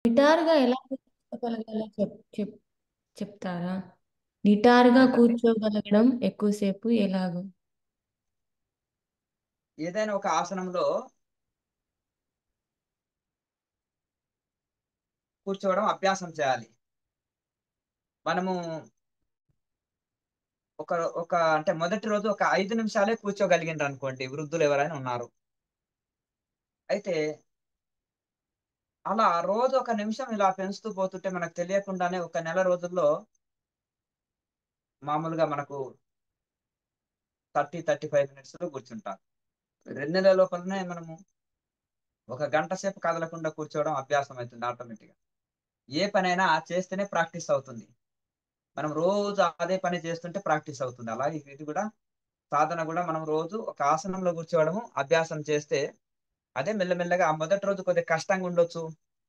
నిటారుగా ఎలా కూర్చోగలగాలో చెప్ చెప్ చెప్తారా నిటారుగా ఏంటండి కూర్చోగలగడం ఎక్కువసేపు ఎలాగో ఏదైనా ఒక ఆసనంలో కూర్చోవడం అభ్యాసం చేయాలి మనము ఒక ఒక అంటే మొదటి రోజు ఒక ఐదు నిమిషాలే కూర్చోగలిగినారు అనుకోండి వృద్ధులు ఎవరైనా ఉన్నారు అయితే అలా రోజు ఒక నిమిషం ఇలా పెంచుతూ పోతుంటే మనకు తెలియకుండానే ఒక నెల రోజుల్లో మామూలుగా మనకు థర్టీ థర్టీ ఫైవ్ మినిట్స్ లో కూర్చుంటాం రెండు నెలల లోపలనే మనము ఒక గంట సేపు కదలకుండా కూర్చోవడం అభ్యాసం అవుతుంది ఆటోమేటిక్గా ఏ పనైనా చేస్తేనే ప్రాక్టీస్ అవుతుంది మనం రోజు అదే పని చేస్తుంటే ప్రాక్టీస్ అవుతుంది అలాగే ఇది కూడా సాధన కూడా మనం రోజు ఒక ఆసనంలో కూర్చోవడము అభ్యాసం చేస్తే అదే మెల్లమెల్లగా ఆ మొదటి రోజు కొద్దిగా కష్టంగా ఉండొచ్చు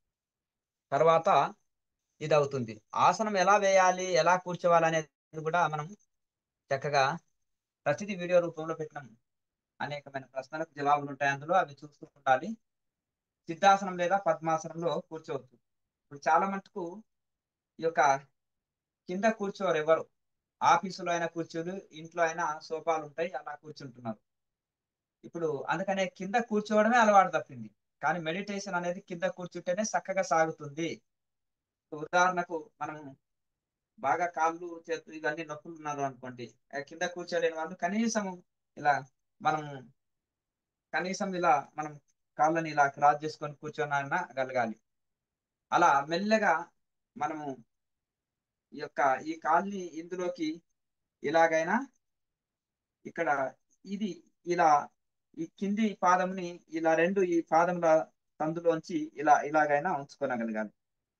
తర్వాత ఇది అవుతుంది ఆసనం ఎలా వేయాలి ఎలా కూర్చోవాలి అనేది కూడా మనం చక్కగా ప్రతిదీ వీడియో రూపంలో పెట్టినాం అనేకమైన ప్రశ్నలకు జవాబులు ఉంటాయి అందులో అవి చూస్తూ ఉండాలి సిద్ధాసనం లేదా పద్మాసనంలో కూర్చోవచ్చు ఇప్పుడు చాలా మటుకు ఈ యొక్క కింద కూర్చోరు ఎవరు ఆఫీసులో అయినా కూర్చోరు ఇంట్లో అయినా సోఫాలు ఉంటాయి అలా కూర్చుంటున్నారు ఇప్పుడు అందుకనే కింద కూర్చోవడమే అలవాటు తప్పింది కానీ మెడిటేషన్ అనేది కింద కూర్చుంటేనే చక్కగా సాగుతుంది ఉదాహరణకు మనం బాగా కాళ్ళు చేతులు ఇవన్నీ నొప్పులు ఉన్నారు అనుకోండి ఆ కింద కూర్చోలేని వాళ్ళు కనీసం ఇలా మనం కనీసం ఇలా మనం కాళ్ళని ఇలా క్రాస్ చేసుకొని కూర్చోనన్నా గలగాలి అలా మెల్లగా మనము ఈ యొక్క ఈ కాల్ని ఇందులోకి ఇలాగైనా ఇక్కడ ఇది ఇలా ఈ కింది పాదంని ఇలా రెండు ఈ పాదముల సందులోంచి ఇలా ఇలాగైనా ఉంచుకోనగలగాలి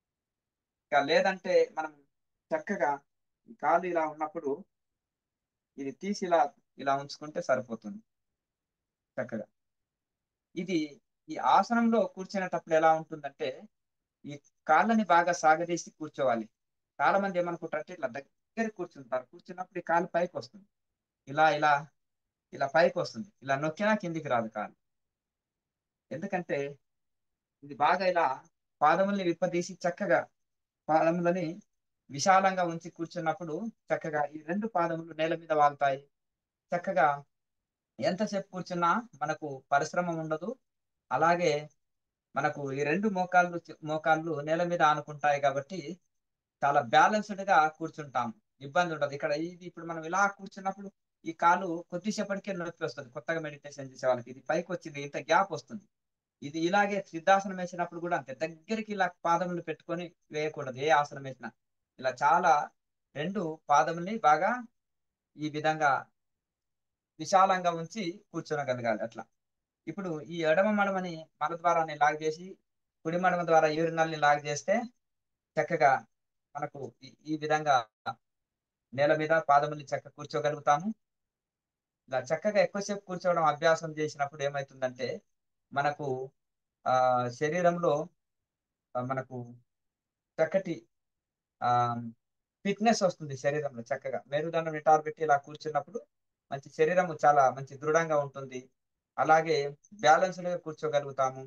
ఇక లేదంటే మనం చక్కగా ఈ కాలు ఇలా ఉన్నప్పుడు ఇది తీసి ఇలా ఇలా ఉంచుకుంటే సరిపోతుంది చక్కగా ఇది ఈ ఆసనంలో కూర్చునేటప్పుడు ఎలా ఉంటుందంటే ఈ కాళ్ళని బాగా సాగదీసి కూర్చోవాలి చాలా మంది ఏమనుకుంటారంటే ఇట్లా దగ్గర కూర్చుంటారు కూర్చున్నప్పుడు ఈ కాలు పైకి వస్తుంది ఇలా ఇలా ఇలా పైకి వస్తుంది ఇలా నొక్కినా కిందికి రాదు కాలు ఎందుకంటే ఇది బాగా ఇలా పాదముల్ని విప్పదీసి చక్కగా పాదములని విశాలంగా ఉంచి కూర్చున్నప్పుడు చక్కగా ఈ రెండు పాదములు నేల మీద వాళ్తాయి చక్కగా ఎంతసేపు కూర్చున్నా మనకు పరిశ్రమ ఉండదు అలాగే మనకు ఈ రెండు మోకాళ్ళు మోకాళ్ళు నేల మీద ఆనుకుంటాయి కాబట్టి చాలా బ్యాలెన్స్డ్ గా కూర్చుంటాం ఇబ్బంది ఉండదు ఇక్కడ ఇది ఇప్పుడు మనం ఇలా కూర్చున్నప్పుడు ఈ కాలు కొద్దిసేపటికే నొప్పి వస్తుంది కొత్తగా మెడిటేషన్ చేసే వాళ్ళకి ఇది పైకి వచ్చింది ఇంత గ్యాప్ వస్తుంది ఇది ఇలాగే సిద్ధాసనం వేసినప్పుడు కూడా అంతే దగ్గరికి ఇలా పాదములు పెట్టుకొని వేయకూడదు ఏ ఆసనం వేసినా ఇలా చాలా రెండు పాదముల్ని బాగా ఈ విధంగా విశాలంగా ఉంచి కూర్చోనగలగాలి అట్లా ఇప్పుడు ఈ ఎడమ మడమని మల ద్వారాన్ని లాగ్ చేసి కుడి మడమ ద్వారా యూరినల్ని లాగ్ చేస్తే చక్కగా మనకు ఈ విధంగా నేల మీద పాదముల్ని చక్కగా కూర్చోగలుగుతాము ఇలా చక్కగా ఎక్కువసేపు కూర్చోవడం అభ్యాసం చేసినప్పుడు ఏమవుతుందంటే మనకు ఆ శరీరంలో మనకు చక్కటి ఆ ఫిట్నెస్ వస్తుంది శరీరంలో చక్కగా మేరుదండం నిటారు పెట్టి ఇలా కూర్చున్నప్పుడు మంచి శరీరం చాలా మంచి దృఢంగా ఉంటుంది అలాగే బ్యాలెన్స్డ్గా కూర్చోగలుగుతాము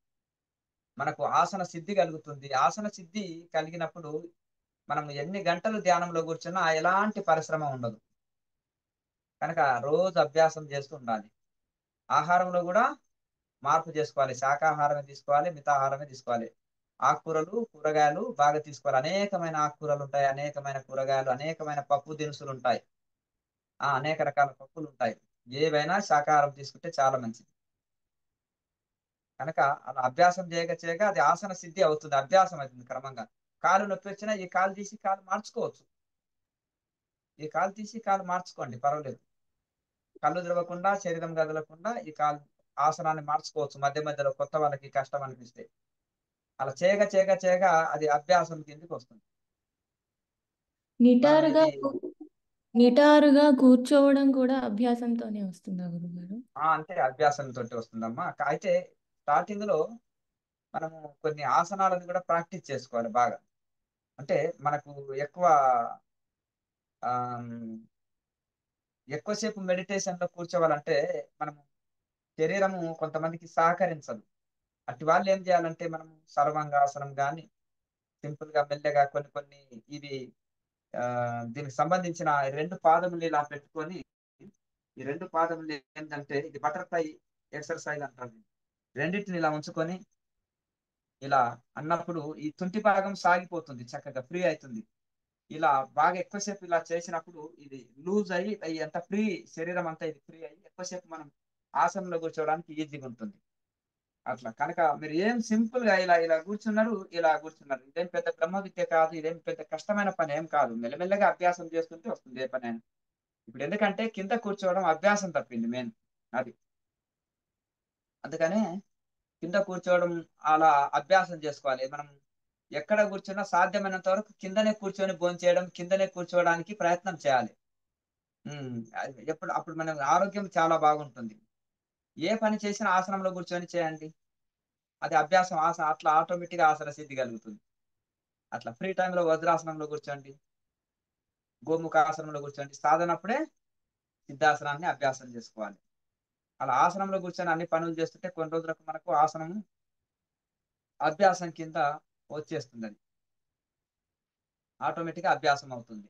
మనకు ఆసన సిద్ధి కలుగుతుంది ఆసన సిద్ధి కలిగినప్పుడు మనం ఎన్ని గంటలు ధ్యానంలో కూర్చున్నా ఎలాంటి పరిశ్రమ ఉండదు కనుక రోజు అభ్యాసం చేస్తూ ఉండాలి ఆహారంలో కూడా మార్పు చేసుకోవాలి శాకాహారమే తీసుకోవాలి మితాహారమే తీసుకోవాలి ఆకుకూరలు కూరగాయలు బాగా తీసుకోవాలి అనేకమైన ఆకుకూరలు ఉంటాయి అనేకమైన కూరగాయలు అనేకమైన పప్పు దినుసులు ఉంటాయి ఆ అనేక రకాల పప్పులు ఉంటాయి ఏవైనా శాకాహారం తీసుకుంటే చాలా మంచిది కనుక అలా అభ్యాసం చేయగా చేయగా అది ఆసన సిద్ధి అవుతుంది అభ్యాసం అవుతుంది క్రమంగా కాలు నొప్పి వచ్చినా ఈ కాలు తీసి కాలు మార్చుకోవచ్చు ఈ కాలు తీసి కాలు మార్చుకోండి పర్వాలేదు కళ్ళు తిరగకుండా శరీరం కదలకుండా ఈ కాలు ఆసనాన్ని మార్చుకోవచ్చు మధ్య మధ్యలో కొత్త వాళ్ళకి కష్టం అనిపిస్తే అలా చేయగా చేయగా చేయగా అది అభ్యాసం కిందకి వస్తుంది నిటారుగా నిటారుగా కూర్చోవడం కూడా అభ్యాసంతోనే వస్తుందా గురుగారు అంటే అభ్యాసంతో వస్తుందమ్మా అయితే స్టార్టింగ్ లో మనము కొన్ని ఆసనాలను కూడా ప్రాక్టీస్ చేసుకోవాలి బాగా అంటే మనకు ఎక్కువ ఎక్కువసేపు మెడిటేషన్ లో కూర్చోవాలంటే మనము శరీరము కొంతమందికి సహకరించదు అటు వాళ్ళు ఏం చేయాలంటే మనం సర్వాంగాసనం కానీ సింపుల్ గా మెల్లగా కొన్ని కొన్ని ఇవి ఆ దీనికి సంబంధించిన రెండు పాదములు ఇలా పెట్టుకొని ఈ రెండు పాదములు ఏంటంటే ఇది బటర్ఫ్లై ఎక్సర్సైజ్ అంటారు దీన్ని. రెండింటిని ఇలా ఉంచుకొని ఇలా అన్నప్పుడు ఈ తుంటి భాగం సాగిపోతుంది చక్కగా ఫ్రీ అవుతుంది ఇలా బాగా ఎక్కువసేపు ఇలా చేసినప్పుడు ఇది లూజ్ అయ్యి అయ్యి ఎంత ఫ్రీ శరీరం అంతా ఇది ఫ్రీ అయ్యి ఎక్కువసేపు మనం ఆసనంలో కూర్చోవడానికి ఈజీగా ఉంటుంది అట్లా కనుక మీరు ఏం సింపుల్ గా ఇలా ఇలా కూర్చున్నారు ఇలా కూర్చున్నారు ఇదేం పెద్ద బ్రహ్మ విద్య కాదు ఇదేం పెద్ద కష్టమైన పని ఏం కాదు మెల్లమెల్లగా అభ్యాసం చేస్తుంటే వస్తుంది ఏ పని అయినా ఇప్పుడు ఎందుకంటే కింద కూర్చోవడం అభ్యాసం తప్పింది మెయిన్ అది అందుకనే కింద కూర్చోవడం అలా అభ్యాసం చేసుకోవాలి మనం ఎక్కడ కూర్చున్నా సాధ్యమైనంత వరకు కిందనే కూర్చొని భోంచేయడం కిందనే కూర్చోవడానికి ప్రయత్నం చేయాలి ఉమ్, అది ఎప్పుడు అప్పుడు మన ఆరోగ్యం చాలా బాగుంటుంది ఏ పని చేసినా ఆసనంలో కూర్చొని చేయండి అది అభ్యాసం ఆసన అట్లా ఆటోమేటిక్ ఆసన సిద్ధి కలుగుతుంది అట్లా ఫ్రీ టైంలో వజ్రాసనంలో కూర్చోండి గోముఖ ఆసనంలో కూర్చోండి సాధనప్పుడే సిద్ధాసనాన్ని అభ్యాసం చేసుకోవాలి అలా ఆసనంలో కూర్చొని అన్ని పనులు చేస్తుంటే కొన్ని రోజులకు మనకు ఆసనం అభ్యాసం కింద వచ్చేస్తుంది అది ఆటోమేటిక్గా అభ్యాసం అవుతుంది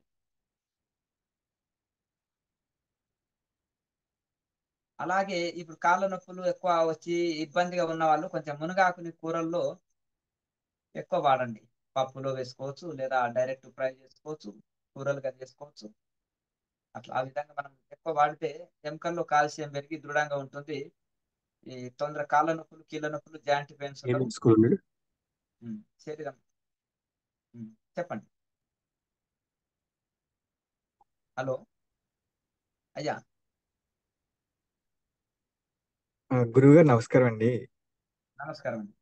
అలాగే ఇప్పుడు కాళ్ళ నొప్పులు ఎక్కువ వచ్చి ఇబ్బందిగా ఉన్న వాళ్ళు కొంచెం మునగాకుని కూరల్లో ఎక్కువ వాడండి పప్పులో వేసుకోవచ్చు లేదా డైరెక్ట్ ఫ్రై చేసుకోవచ్చు కూరలుగా చేసుకోవచ్చు అట్లా ఆ విధంగా మనం ఎక్కువ వాడితే ఎముకల్లో కాల్షియం పెరిగి దృఢంగా ఉంటుంది ఈ తొందర కాళ్ళ నొప్పులు కీళ్ళ నొప్పులు జాయింట్ పెయిన్స్ ఏం ఉండవు తీసుకోండి ఉమ్, శరీరం ఉమ్, చెప్పండి హలో అయ్యా గురువు గారు నమస్కారం అండి నమస్కారం అండి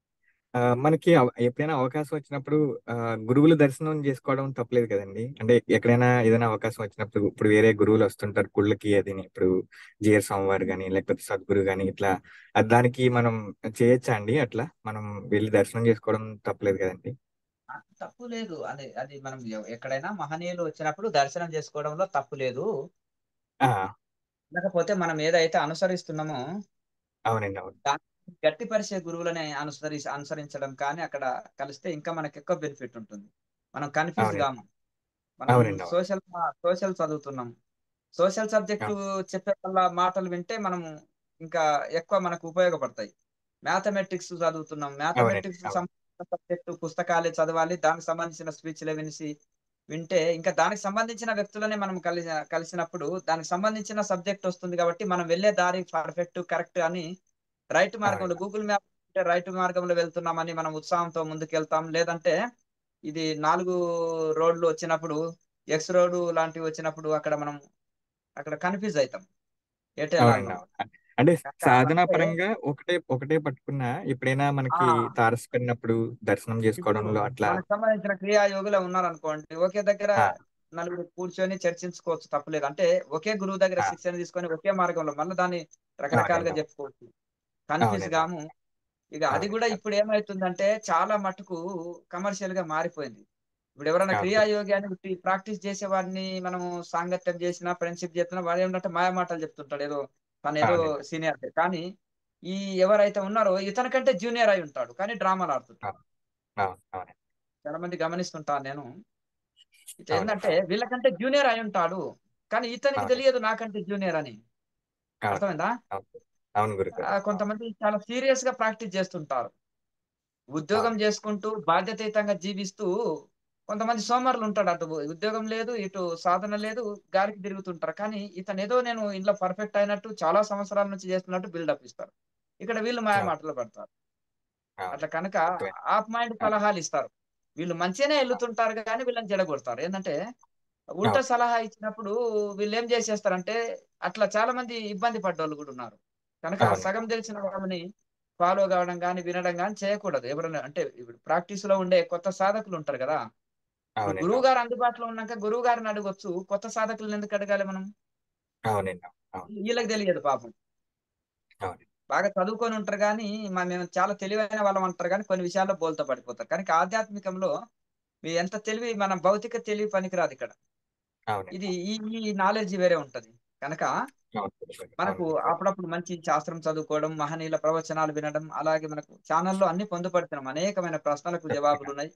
ఆ, మనకి అవ- ఎప్పుడైనా అవకాశం వచ్చినప్పుడు ఆ, గురువుల దర్శనం చేసుకోవడం తప్పలేదు కదండి అంటే ఎక్కడైనా ఏదైనా అవకాశం వచ్చినప్పుడు ఇప్పుడు వేరే గురువులు వస్తుంటారు గుళ్ళకి అది ఇప్పుడు జిఆర్ స్వామివారు కానీ లేకపోతే సద్గురు కానీ ఇట్లా అది దానికి మనం చేయొచ్చా అండి అట్లా మనం వెళ్ళి దర్శనం చేసుకోవడం తప్పలేదు కదండి ఆ, తప్పు లేదు అది అది మనం ఎ- ఎక్కడైనా మహనీయులు వచ్చినప్పుడు దర్శనం చేసుకోవడంలో తప్పు లేదు ఆ, లేకపోతే మనం ఏదైతే అనుసరిస్తున్నామో అవునండి అవును దాన్ని గట్టిపరిచే గురువులని అనుసరి అనుసరించడం కానీ అక్కడ కలిస్తే ఇంకా మనకి ఎక్కువ బెనిఫిట్ ఉంటుంది మనం కన్ఫ్యూజ్ అవునండి కాము మనం అవునండి అవును సోషల్ సోషల్ చదువుతున్నాం సోషల్ సబ్జెక్టు చెప్పే వాళ్ళ మాటలు వింటే మనం ఇంకా ఎక్కువ మనకు ఉపయోగపడతాయి మ్యాథమెటిక్స్ చదువుతున్నాం అవునండి మ్యాథమెటిక్స్ అవును సంబంధించిన సబ్జెక్టు పుస్తకాలే చదవాలి దానికి సంబంధించిన స్పీచ్లే వినిసి వింటే ఇంకా దానికి సంబంధించిన వ్యక్తులనే మనం కలిసి కలిసినప్పుడు దానికి సంబంధించిన సబ్జెక్ట్ వస్తుంది కాబట్టి మనం వెళ్ళే దారి పర్ఫెక్ట్ కరెక్ట్ అని రైట్ మార్గంలో అవునండి గూగుల్ మ్యాప్ అంటే రైట్ మార్గంలో వెళ్తున్నామని మనం ఉత్సాహంతో ముందుకెళ్తాం లేదంటే ఇది నాలుగు రోడ్లు వచ్చినప్పుడు ఎక్స్ రోడ్ లాంటివి వచ్చినప్పుడు అక్కడ మనం అక్కడ కన్ఫ్యూజ్ అవుతాం ఎటు అవునండి వెళ్ళాలనో అవును అంటే కనుక సాధనా అంటే పరంగా ఒకటే ఒకటే పట్టుకున్నా ఎప్పుడైనా ఆ మనకి తారసపడినప్పుడు దర్శనం ఇప్పుడు చేసుకోవడంలో అట్లా మనకు సంబంధించిన క్రియాయోగులే ఉన్నారనుకోండి ఒకే దగ్గర ఆ, నలుగురు కూర్చొని చర్చించుకోవచ్చు తప్పలేదు అంటే ఒకే గురువు దగ్గర ఆ, శిక్షణ తీసుకొని ఒకే మార్గంలో మళ్ళీ దాన్ని రకరకాలుగా అవునండి అవును చెప్పుకోవచ్చు కన్ఫ్యూజ్ అవునండి అవును గాము ఇక అది అవునండి కూడా అవును ఇప్పుడు ఏమవుతుందంటే చాలా మటుకు కమర్షియల్ గా మారిపోయింది ఇప్పుడు ఎవరైనా అవును క్రియాయోగి అని ఉట్టి ప్రాక్టీస్ చేసే వాడిని మనం సాంగత్యం చేసినా ఫ్రెండ్షిప్ చేసినా వాడు ఏంటంటే మాయ మాటలు చెప్తుంటాడు ఏదో తను ఏదో అవునండి సీనియర్ కానీ ఈ ఎవరైతే ఉన్నారో ఇతనికంటే జూనియర్ అయి ఉంటాడు కానీ డ్రామాలు ఆడుతుంటాడు అవును అవును అవునండి చాలా మంది గమనిస్తుంటాను నేను ఇట్లా అవునండి ఏంటంటే అవును వీళ్ళకంటే జూనియర్ అయి ఉంటాడు కానీ ఇతనికి అవునండి తెలియదు నాకంటే జూనియర్ అని అవును అర్థమైందా అవును అవును ఆ, గురుగారు అవును కొంతమంది చాలా సీరియస్ గా ప్రాక్టీస్ చేస్తుంటారు ఉద్యోగం అవునండి చేసుకుంటూ బాధ్యతాయుతంగా జీవిస్తూ కొంతమంది సోమరులు ఉంటాడు అటు ఉద్యోగం లేదు ఇటు సాధన లేదు గాలికి తిరుగుతుంటారు కానీ ఇతను ఏదో నేను ఇంట్లో పర్ఫెక్ట్ అయినట్టు చాలా సంవత్సరాల నుంచి చేస్తున్నట్టు బిల్డప్ ఇస్తారు ఇక్కడ వీళ్ళు మాయ అవును మాటలు పడతారు అట్లా అవునండి కనుక అర్థమైంది ఆఫ్ మైండ్ అవును సలహాలు ఇస్తారు వీళ్ళు మంచిగానే వెళ్తుంటారు కానీ వీళ్ళని జడగొడతారు ఏంటంటే ఉల్టా అవును సలహా ఇచ్చినప్పుడు వీళ్ళు ఏం చేసేస్తారంటే అట్లా చాలా మంది ఇబ్బంది పడ్డోళ్ళు కూడా ఉన్నారు కనుక అవునండి సగం తెలిసిన వాళ్ళని ఫాలో కావడం కానీ వినడం కానీ చేయకూడదు ఎవరైనా అంటే ఇప్పుడు ప్రాక్టీస్ లో ఉండే కొత్త సాధకులు ఉంటారు కదా ఇప్పుడు అవునండి గురువు అవును గారు అందుబాటులో ఉన్నాక గురువు గారిని అడగొచ్చు కొత్త సాధకులను ఎందుకు అడగాలి మనం అవునండి అవును వీళ్ళకి తెలియదు పాపం అవునండి బాగా చదువుకొని ఉంటారు కానీ మా మేము చాలా తెలివైన వాళ్ళం అంటారు కానీ కొన్ని విషయాల్లో బోల్తా పడిపోతారు కానీ ఆధ్యాత్మికంలో మీ ఎంత తెలివి మన భౌతిక తెలివి పనికిరాదు ఇక్కడ అవునండి ఇది ఈ ఈ నాలెడ్జ్ వేరే ఉంటది కనుక అవును గురుగారు మనకు అవును గురుగారు అప్పుడప్పుడు మంచి శాస్త్రం చదువుకోవడం మహనీయుల ప్రవచనాలు వినడం అలాగే మనకు ఛానల్లో అన్ని పొందుపడుతున్నాం అనేకమైన ప్రశ్నలకు జవాబులు ఉన్నాయి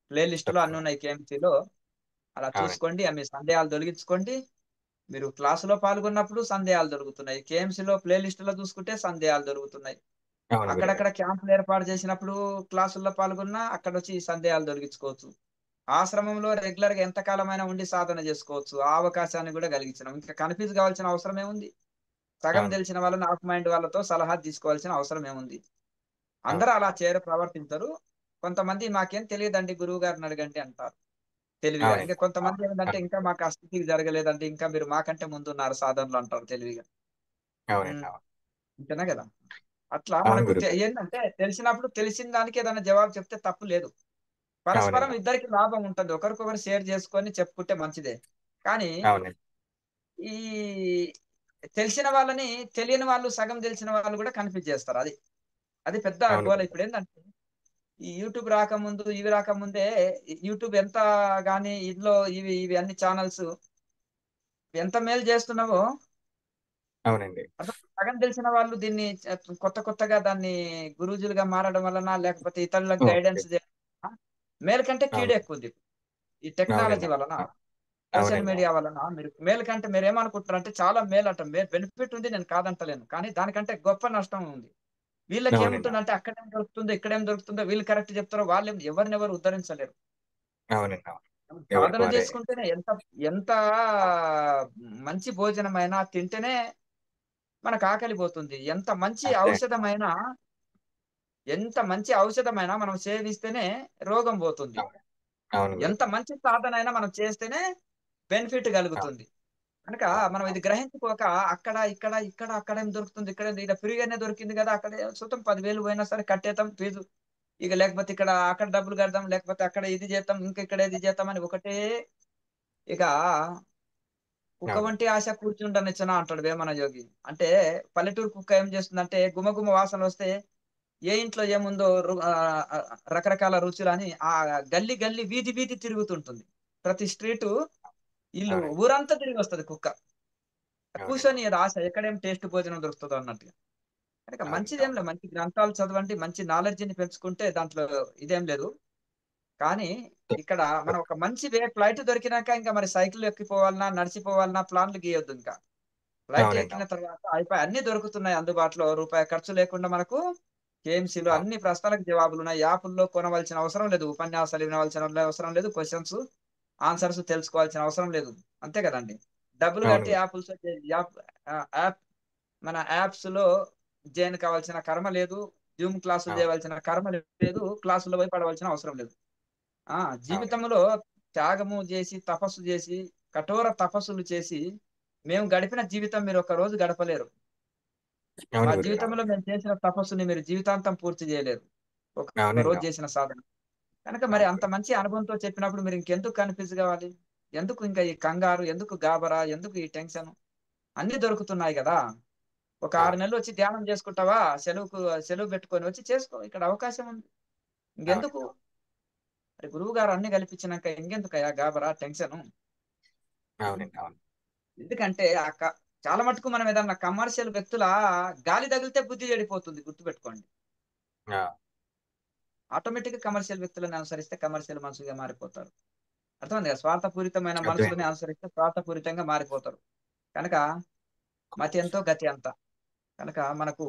ప్లే లిస్ట్ లో అన్ని తప్పకుండా ఉన్నాయి కేఎంసీలో అలా అవునండి చూసుకోండి మీ సందేహాలు తొలగించుకోండి మీరు క్లాసులో పాల్గొన్నప్పుడు సందేహాలు దొరుకుతున్నాయి కేఎంసీలో ప్లే లిస్ట్ లో చూసుకుంటే సందేహాలు దొరుకుతున్నాయి అవును గురుగారు అక్కడక్కడ క్యాంపులు ఏర్పాటు చేసినప్పుడు క్లాసుల్లో పాల్గొన్నా అక్కడ వచ్చి ఈ సందేహాలు తొలగించుకోవచ్చు ఆశ్రమంలో రెగ్యులర్ గా ఎంతకాలమైనా ఉండి సాధన చేసుకోవచ్చు ఆ అవకాశాన్ని కూడా కలిగించినాం ఇంకా కన్ఫ్యూజ్ కావాల్సిన అవసరం ఏముంది సగం అవును తెలిసిన వాళ్ళని హాఫ్ మైండ్ వాళ్ళతో సలహా తీసుకోవాల్సిన అవసరం ఏముంది అందరూ అవును అలా చేర ప్రవర్తించరు కొంతమంది మాకేం తెలియదండి గురువు గారిని అడగండి అంటారు తెలివిగా అవునండి ఇంకా కొంతమంది ఏంటంటే అవును ఇంకా మాకు ఆ స్థితికి జరగలేదండి ఇంకా మీరు మాకంటే ముందు ఉన్నారు సాధనలు అంటారు తెలివిగా అవునండి ఉమ్, అవును అంతేనా కదా అట్లా అవును మనకు తె- గురుగారు ఏంటంటే తెలిసినప్పుడు తెలిసిన దానికి ఏదైనా జవాబు చెప్తే తప్పు లేదు పరస్పరం అవునండి ఇద్దరికి లాభం ఉంటుంది ఒకరికొకరు షేర్ చేసుకొని చెప్పుకుంటే మంచిదే కానీ అవునండి ఈ తెలిసిన వాళ్ళని తెలియని వాళ్ళు సగం తెలిసిన వాళ్ళు కూడా కన్ఫ్యూజ్ చేస్తారు అది అది పెద్ద అవును గోల గురుగారు ఇప్పుడు ఏంటంటే ఈ యూట్యూబ్ రాకముందు ఇవి రాకముందే యూట్యూబ్ ఎంత గానీ ఇందులో ఇవి ఇవి అన్ని ఛానల్స్ ఎంత మేలు చేస్తున్నావో అవునండి అసలు సగం తెలిసిన వాళ్ళు దీన్ని చ- కొత్త కొత్తగా దాన్ని గురూజులుగా మారడం వలన లేకపోతే ఇతరులకు ఓకే గైడెన్స్ మేలు కంటే కీడు అవును ఎక్కువ ఉంది ఈ టెక్నాలజీ అవునండి వలన సోషల్ అవునండి మీడియా వలన మీరు మేలు కంటే మీరు ఏమనుకుంటారు అంటే చాలా మేలు అంట బెనిఫిట్ ఉంది నేను కాదంటలేను కానీ దానికంటే గొప్ప నష్టం ఉంది వీళ్ళకి అవునండి ఏముంటుందంటే అక్కడేం దొరుకుతుందో ఇక్కడేం దొరుకుతుందో వీళ్ళు కరెక్ట్ చెప్తారో వాళ్ళు ఎవరిని ఎవరు ఉద్ధరించలేరు అవునండి అవును ఎవరికి సాధన వారే చేసుకుంటేనే ఎంత ఎంత మంచి భోజనమైనా తింటేనే మనకు ఆకలి పోతుంది ఎంత మంచి అంతే ఔషధమైనా ఎంత మంచి ఔషధమైనా మనం సేవిస్తేనే రోగం పోతుంది అవును అవును ఎంత గురుగారు మంచి సాధన అయినా మనం చేస్తేనే బెనిఫిట్ అవును కలుగుతుంది కనుక అవునండి మనం ఇది గ్రహించుకోక అక్కడ ఇక్కడ ఇక్కడ అక్కడ ఏం దొరుకుతుంది ఇక్కడ ఇక్కడ ఫ్రీగానే దొరికింది కదా అక్కడ సుతం పదివేలు పోయినా సరే కట్టేద్దాం ఫీజు ఇక లేకపోతే ఇక్కడ అక్కడ డబ్బులు కడదాం లేకపోతే అక్కడ ఇది చేద్దాం ఇంకా ఇక్కడ ఇది చేద్దాం అని ఒకటే ఇక కుక్క అవునండి వంటి ఆశ కూర్చుండనిచ్చిన అంటాడు వేమన యోగి అంటే పల్లెటూరు కుక్క ఏం చేస్తుందంటే గుమగుమ వాసన వస్తే ఏ ఇంట్లో ఏముందో రు- ఆ, ఆ, రకరకాల రుచులు అని ఆ గల్లీ గల్లీ వీధి వీధి తిరుగుతుంటుంది ప్రతి స్ట్రీటు ఇల్లు అవునండి ఊరంతా తిరిగి వస్తుంది కుక్క అవునండి కూర్చొని ఏదో ఆశ ఎక్కడేం టేస్ట్ భోజనం దొరుకుతుందో అన్నట్టుగా కనుక అవునండి మంచిదేం అవును లేదు మంచి గ్రంథాలు చదవండి మంచి నాలెడ్జిని పెంచుకుంటే దాంట్లో ఇదేం లేదు కానీ ఇక్కడ మనం ఒక మంచి వే ఫ్లైట్ దొరికినాక ఇంకా మరి సైకిల్ ఎక్కిపోవాలన్నా నడిచిపోవాలన్నా ప్లాన్లు గీయొద్దు ఇంకా ఫ్లైట్ అవునండి ఎక్కిన అవును తర్వాత అయిపోయి అన్ని దొరుకుతున్నాయి అందుబాటులో రూపాయి ఖర్చు లేకుండా మనకు కేఎంసీలో అవును అన్ని ప్రశ్నలకు జవాబులు ఉన్నాయి యాప్ల్లో కొనవలసిన అవసరం లేదు ఉపన్యాసాలు వినవలసిన అవసరం లేదు క్వశ్చన్స్ ఆన్సర్స్ తెలుసుకోవాల్సిన అవసరం లేదు అంతే కదండి డబ్బులు అవును కట్టి గురు యాప్స్ యాప్ ఆ, యాప్ మన యాప్స్ లో జాయిన్ కావాల్సిన కర్మ లేదు జూమ్ క్లాసులు అవును చేయవలసిన కర్మ లేదు క్లాసుల్లో పోయి పడవలసిన అవసరం లేదు ఆ అవునండి జీవితంలో త్యాగము చేసి తపస్సు చేసి కఠోర తపస్సులు చేసి మేము గడిపిన జీవితం మీరు ఒక రోజు గడపలేరు అవును మా గురుగారు జీవితంలో అవును మేము చేసిన తపస్సుని మీరు జీవితాంతం పూర్తి చేయలేరు ఒక ఒక అవునండి రోజు అవును చేసిన సాధన కనుక మరి అవును అంత గురు మంచి అనుభవంతో చెప్పినప్పుడు మీరు ఇంకెందుకు కన్ఫ్యూజ్ కావాలి ఎందుకు ఇంకా ఈ కంగారు ఎందుకు గాబరా ఎందుకు ఈ టెన్షన్ అన్ని దొరుకుతున్నాయి కదా ఒక ఆరు అవును నెలలు వచ్చి ధ్యానం చేసుకుంటావా సెలవుకు సెలవు పెట్టుకొని వచ్చి చేసుకో ఇక్కడ అవకాశం ఉంది ఇంకెందుకు అవునండి మరి గురువు గారు అన్ని కల్పించినాక ఇంకెందుకయ్యా గాబరా టెన్షన్ అవునండి అవును ఎందుకంటే ఆ క- చాలా మటుకు మనం ఏదన్నా కమర్షియల్ వ్యక్తుల గాలి తగిలితే బుద్ధి చెడిపోతుంది గుర్తుపెట్టుకోండి ఆ, ఆటోమేటిక్ గా కమర్షియల్ వ్యక్తులను అనుసరిస్తే కమర్షియల్ మనుషులుగా మారిపోతారు అర్థమైంది కదా స్వార్థపూరితమైన మనుషులని అర్థమైంది అనుసరిస్తే స్వార్థపూరితంగా మారిపోతారు కనుక మతి ఎంతో గతి అంత కనుక మనకు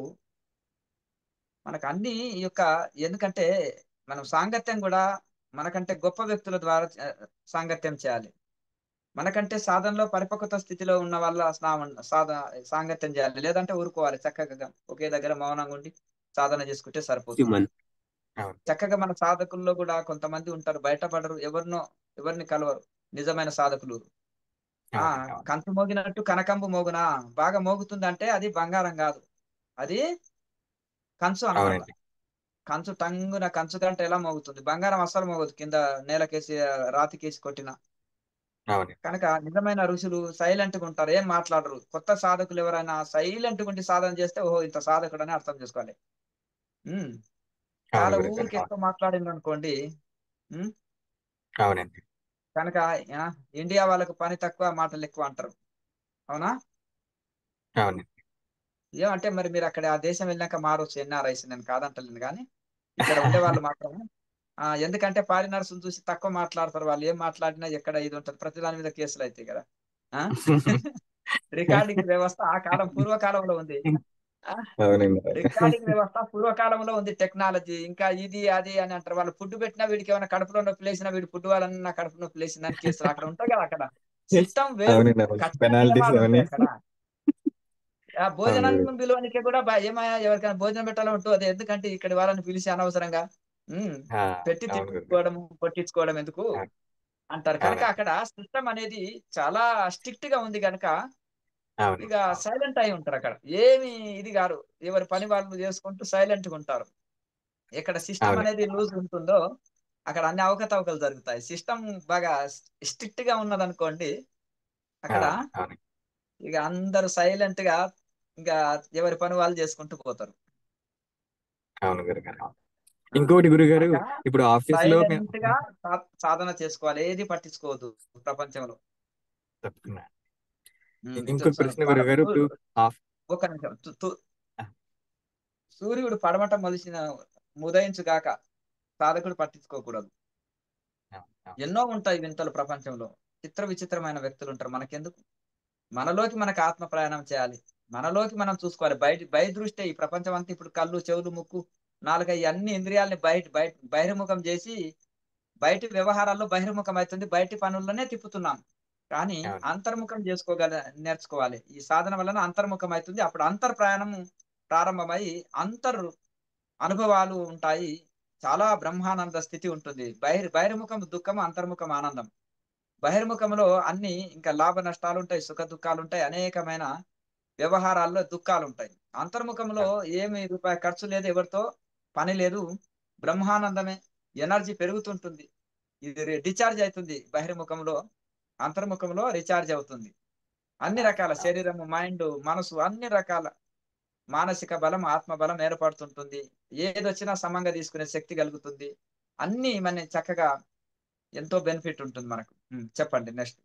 మనకు అన్ని ఈ యొక్క ఎందుకంటే మనం సాంగత్యం కూడా మనకంటే గొప్ప వ్యక్తుల ద్వారా ఆ, సాంగత్యం చేయాలి మనకంటే సాధనలో పరిపక్వత స్థితిలో ఉన్న వాళ్ళ స్నా- సాధ సాంగత్యం చేయాలి లేదంటే ఊరుకోవాలి చక్కగా ఒకే దగ్గర మౌనంగా ఉండి సాధన చేసుకుంటే సరిపోతుంది సుమన్ అవును చక్కగా మన సాధకుల్లో కూడా కొంతమంది ఉంటారు బయటపడరు ఎవరినో ఎవరిని కలవరు నిజమైన సాధకులు ఆ అవునండి అవును కంచు మోగినట్టు కనకంబు మోగునా బాగా మోగుతుంది అంటే అది బంగారం కాదు అది కంచు అన్నమాట అవునండి కంచు టంగున కంచు కంటే ఎలా మోగుతుంది బంగారం అస్సలు మోగదు కింద నేలకేసి రాతికేసి కొట్టిన అవునండి కనుక నిజమైన ఋషులు సైలెంట్ గా ఉంటారు ఏం మాట్లాడరు కొత్త సాధకులు ఎవరైనా సైలెంట్ గా ఉండి సాధన చేస్తే ఓహో ఇంత సాధకుడు అని అర్థం చేసుకోవాలి ఉమ్. అవును చాలా గురుగారు ఊరికి అవును ఎక్కువ మాట్లాడింది అనుకోండి ఉమ్, అవునండి కనుక ఆ, ఇండియా వాళ్ళకు పని తక్కువ మాటలు ఎక్కువ అంటారు అవునా అవునండి ఏమంటే మరి మీరు అక్కడ ఆ దేశం వెళ్ళాక మారొచ్చు ఎన్ఆర్ఐస్ నేను కాదంటలేను కానీ ఇక్కడ ఉండే వాళ్ళు మాత్రం ఆ ఎందుకంటే పారినర్స్ని చూసి తక్కువ మాట్లాడతారు వాళ్ళు ఏం మాట్లాడినా ఎక్కడ ఇది ఉంటుంది ప్రతి దాని మీద కేసులు అవుతాయి కదా ఆ రికార్డింగ్ వ్యవస్థ ఆ కాలం పూర్వకాలంలో ఉంది ఆ, అవునండి రికార్డింగ్ వ్యవస్థ పూర్వకాలంలో ఉంది టెక్నాలజీ ఇంకా ఇది అది అని అంటారు వాళ్ళు ఫుడ్ పెట్టినా వీడికి ఏమైనా కడుపులో నొప్పి లేసినా వీడి ఫుడ్ వాళ్ళని నా కడుపు నొప్పి లేసిందని కేసులు అక్కడ ఉంటాయి కదా అక్కడ సిస్టమ్ వేరు అవునండి అవును ఖచ్చితంగా పెనాల్టీస్ నియమాలు అవన్నీ ఉంటాయి అక్కడ ఆ భోజనం అవును విలువనికి కూడా బా- ఏమయ్యా ఎవరికైనా భోజనం పెట్టాలంటూ అది ఎందుకంటే ఇక్కడి వాళ్ళని పిలిచి అనవసరంగా ఉమ్, ఆ, పెట్టి అవును గురుగారు తిట్టించుకోవడం కొట్టించుకోవడం ఎందుకు ఆ, అంటారు కనుక అవునండి అక్కడ సిస్టమ్ అనేది చాలా స్ట్రిక్ట్ గా ఉంది కనుక అవును ఇక అవును సైలెంట్ అయి ఉంటారు అక్కడ ఏమి ఇది కాదు ఎవరి పని వాళ్ళు చేసుకుంటూ సైలెంట్ గా ఉంటారు ఇక్కడ సిస్టమ్ అవునండి అనేది లూజ్ ఉంటుందో అక్కడ అన్ని అవకతవకలు జరుగుతాయి సిస్టమ్ బాగా స్ట్రిక్ట్ గా ఉన్నదనుకోండి అక్కడ అవును అవును ఇక అందరూ సైలెంట్ గా ఇంకా ఎవరి పని వాళ్ళు చేసుకుంటూ పోతారు అవును గురుగారు ఆ, ఇంకొకటి గురుగారు కనుక ఇప్పుడు ఆఫీస్ లో మేము సైలెంట్ గా సా- సాధన చేసుకోవాలి ఏది పట్టించుకోవద్దు ప్రపంచంలో తప్పకుండా ఉమ్, ఇ- ఇది ఇంకొక స- ప్రశ్న పడ- గురుగారు ఇప్పుడు సూ- ఆఫ్ ఒక్క నిమిషం తు- తు- ఆ, సూర్యుడు పడమట మొలిసిన ఉదయించుగాక సాధకుడు పట్టించుకోకూడదు అవును అవును ఎన్నో ఉంటాయి వింతలు ప్రపంచంలో చిత్ర విచిత్రమైన వ్యక్తులు ఉంటారు మనకెందుకు మనలోకి మనకు ఆత్మ ప్రయాణం చేయాలి మనలోకి మనం చూసుకోవాలి బయట బయట దృష్టి ఈ ప్రపంచం అంతా ఇప్పుడు కళ్ళు చెవులు ముక్కు నాలుక ఈ అన్ని ఇంద్రియాలని బయట బయట బహిర్ముఖం చేసి బయటి వ్యవహారాల్లో బహిర్ముఖం అవుతుంది బయటి పనుల్లోనే తిప్పుతున్నాం కానీ అవును అంతర్ముఖం చేసుకోగల నేర్చుకోవాలి ఈ సాధన వలన అంతర్ముఖం అవుతుంది అప్పుడు అంతర్ ప్రయాణం ప్రారంభమై అంతర్ అనుభవాలు ఉంటాయి చాలా బ్రహ్మానంద స్థితి ఉంటుంది బహిర్ బహిర్ముఖం దుఃఖం అంతర్ముఖం ఆనందం బహిర్ముఖంలో అన్ని ఇంకా లాభ నష్టాలు ఉంటాయి సుఖ దుఃఖాలు ఉంటాయి అనేకమైన వ్యవహారాల్లో దుఃఖాలు ఉంటాయి అంతర్ముఖంలో అవును ఏమి రూపాయి ఖర్చు లేదు ఎవరితో పని లేదు బ్రహ్మానందమే ఎనర్జీ పెరుగుతుంటుంది ఇది డిశ్చార్జ్ అవుతుంది బహిర్ముఖంలో అంతర్ముఖంలో రీఛార్జ్ అవుతుంది అన్ని అవును రకాల అవును శరీరం మైండ్ మనసు అన్ని రకాల మానసిక బలం ఆత్మ బలం ఏర్పడుతుంటుంది ఏదొచ్చినా సమంగా తీసుకునే శక్తి కలుగుతుంది అన్ని మన చక్కగా ఎంతో బెనిఫిట్ ఉంటుంది మనకు ఉమ్, చెప్పండి నెక్స్ట్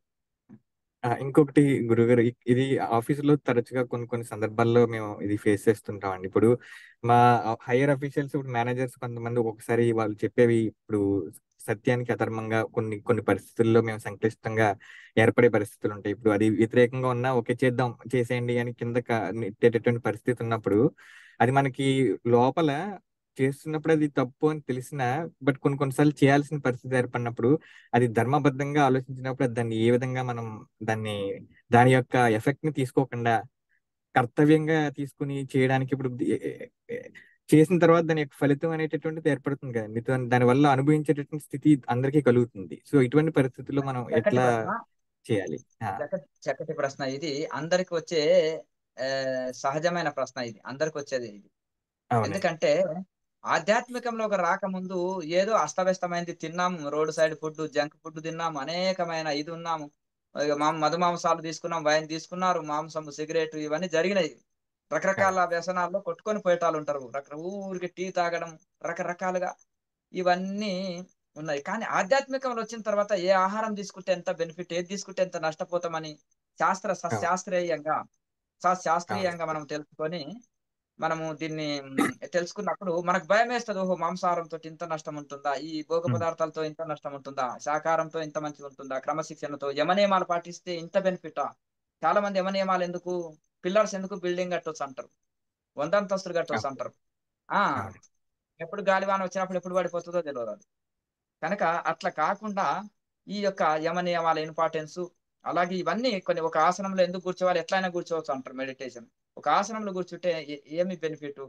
ఆ, ఇంకొకటి గురుగారు ఇ- ఇది ఆఫీస్ లో తరచుగా కొన్ని కొన్ని సందర్భాల్లో మేము ఇది ఫేస్ చేస్తుంటాం అండి ఇప్పుడు మా హైయర్ అఫీషియల్స్ ఇప్పుడు మేనేజర్స్ కొంతమంది ఒక్కొక్కసారి వాళ్ళు చెప్పేవి ఇప్పుడు సత్యానికి అధర్మంగా కొన్ని కొన్ని పరిస్థితుల్లో మేము సంక్లిష్టంగా ఏర్పడే పరిస్థితులు ఉంటాయి ఇప్పుడు అది వ్యతిరేకంగా ఉన్నా ఓకే చేద్దాం చేసేయండి అని కింద క- నెట్టేటటువంటి పరిస్థితి ఉన్నప్పుడు అది మనకి లోపల చేస్తున్నప్పుడు అది తప్పు అని తెలిసినా బట్ కొన్ని కొన్నిసార్లు చేయాల్సిన పరిస్థితి ఏర్పడినప్పుడు అది ధర్మబద్ధంగా ఆలోచించినప్పుడు దాన్ని ఏ విధంగా మనం దాన్ని దాని యొక్క ఎఫెక్ట్ ని తీసుకోకుండా కర్తవ్యంగా తీసుకుని చేయడానికి ఇప్పుడు ఏ- ఏ- ఏ- చేసిన తర్వాత దాని యొక్క ఫలితం అనేటటువంటిది ఏర్పడుతుంది కదండి దాని దానివల్ల అనుభవించేటటువంటి స్థితి అందరికీ కలుగుతుంది సో ఇటువంటి పరిస్థితుల్లో మనం చక్కటి ఎట్లా ప్రశ్న చేయాలి ఆ, చక్కటి చక్కటి ప్రశ్న ఇది అందరికి వచ్చే ఆ, సహజమైన ప్రశ్న ఇది అందరికి వచ్చేది ఇది అవునండి ఎందుకంటే ఆధ్యాత్మికంలోకి రాకముందు ఏదో అస్తవ్యస్తమైంది తిన్నాము road side food junk food తిన్నాము అనేకమైన ఇది ఉన్నాము ఇక మా మధు మాంసాలు తీసుకున్నాం వైన్ తీసుకున్నారు మాంసం సిగరెట్ ఇవన్నీ జరిగినాయి రకరకాల వ్యసనాల్లో కొట్టుకొని పోయేటాలు ఉంటారు రక ఊరికి టీ తాగడం రకరకాలుగా ఇవన్నీ ఉన్నాయి కానీ ఆధ్యాత్మికంలో వచ్చిన తర్వాత ఏ ఆహారం తీసుకుంటే ఎంత బెనిఫిట్ ఏది తీసుకుంటే ఎంత నష్టపోతామని శాస్త్ర అవును సశాస్త్రీయంగా అవును శాస్త్రీయంగా మనం తెలుసుకొని మనము దీన్ని మ్, తెలుసుకున్నప్పుడు మనకు భయం వేస్తుంది ఓహో మాంసాహారంతో ఇంత నష్టం ఉంటుందా ఈ భోగ ఉమ్, పదార్థాలతో ఇంత నష్టం ఉంటుందా శాకాహారంతో ఇంత మంచిగా ఉంటుందా క్రమశిక్షణతో యమనియమాలు పాటిస్తే ఇంత బెనిఫిటా చాలా మంది యమనియమాలు ఎందుకు పిల్లర్స్ ఎందుకు బిల్డింగ్ కట్టొచ్చు అంటారు వందంతస్తులు కట్టొచ్చు అవును అంటారు ఆ అవును ఎప్పుడు గాలివాన వచ్చినప్పుడు ఎప్పుడు పడిపోతుందో తెలియదు అది కనుక అట్లా కాకుండా ఈ యొక్క యమ నియమాల ఇంపార్టెన్స్ అలాగే ఇవన్నీ కొన్ని ఒక ఆసనంలో ఎందుకు కూర్చోవాలి ఎట్లయినా కూర్చోవచ్చు అంటారు మెడిటేషన్ ఒక ఆసనంలో కూర్చుంటే ఏ- ఏమి బెనిఫిట్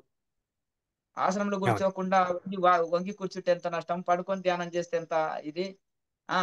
ఆసనంలో అవును కూర్చోకుండా వంగి వా- వంగి కూర్చుంటే ఎంత నష్టం పడుకొని ధ్యానం చేస్తే ఎంత ఇది ఆ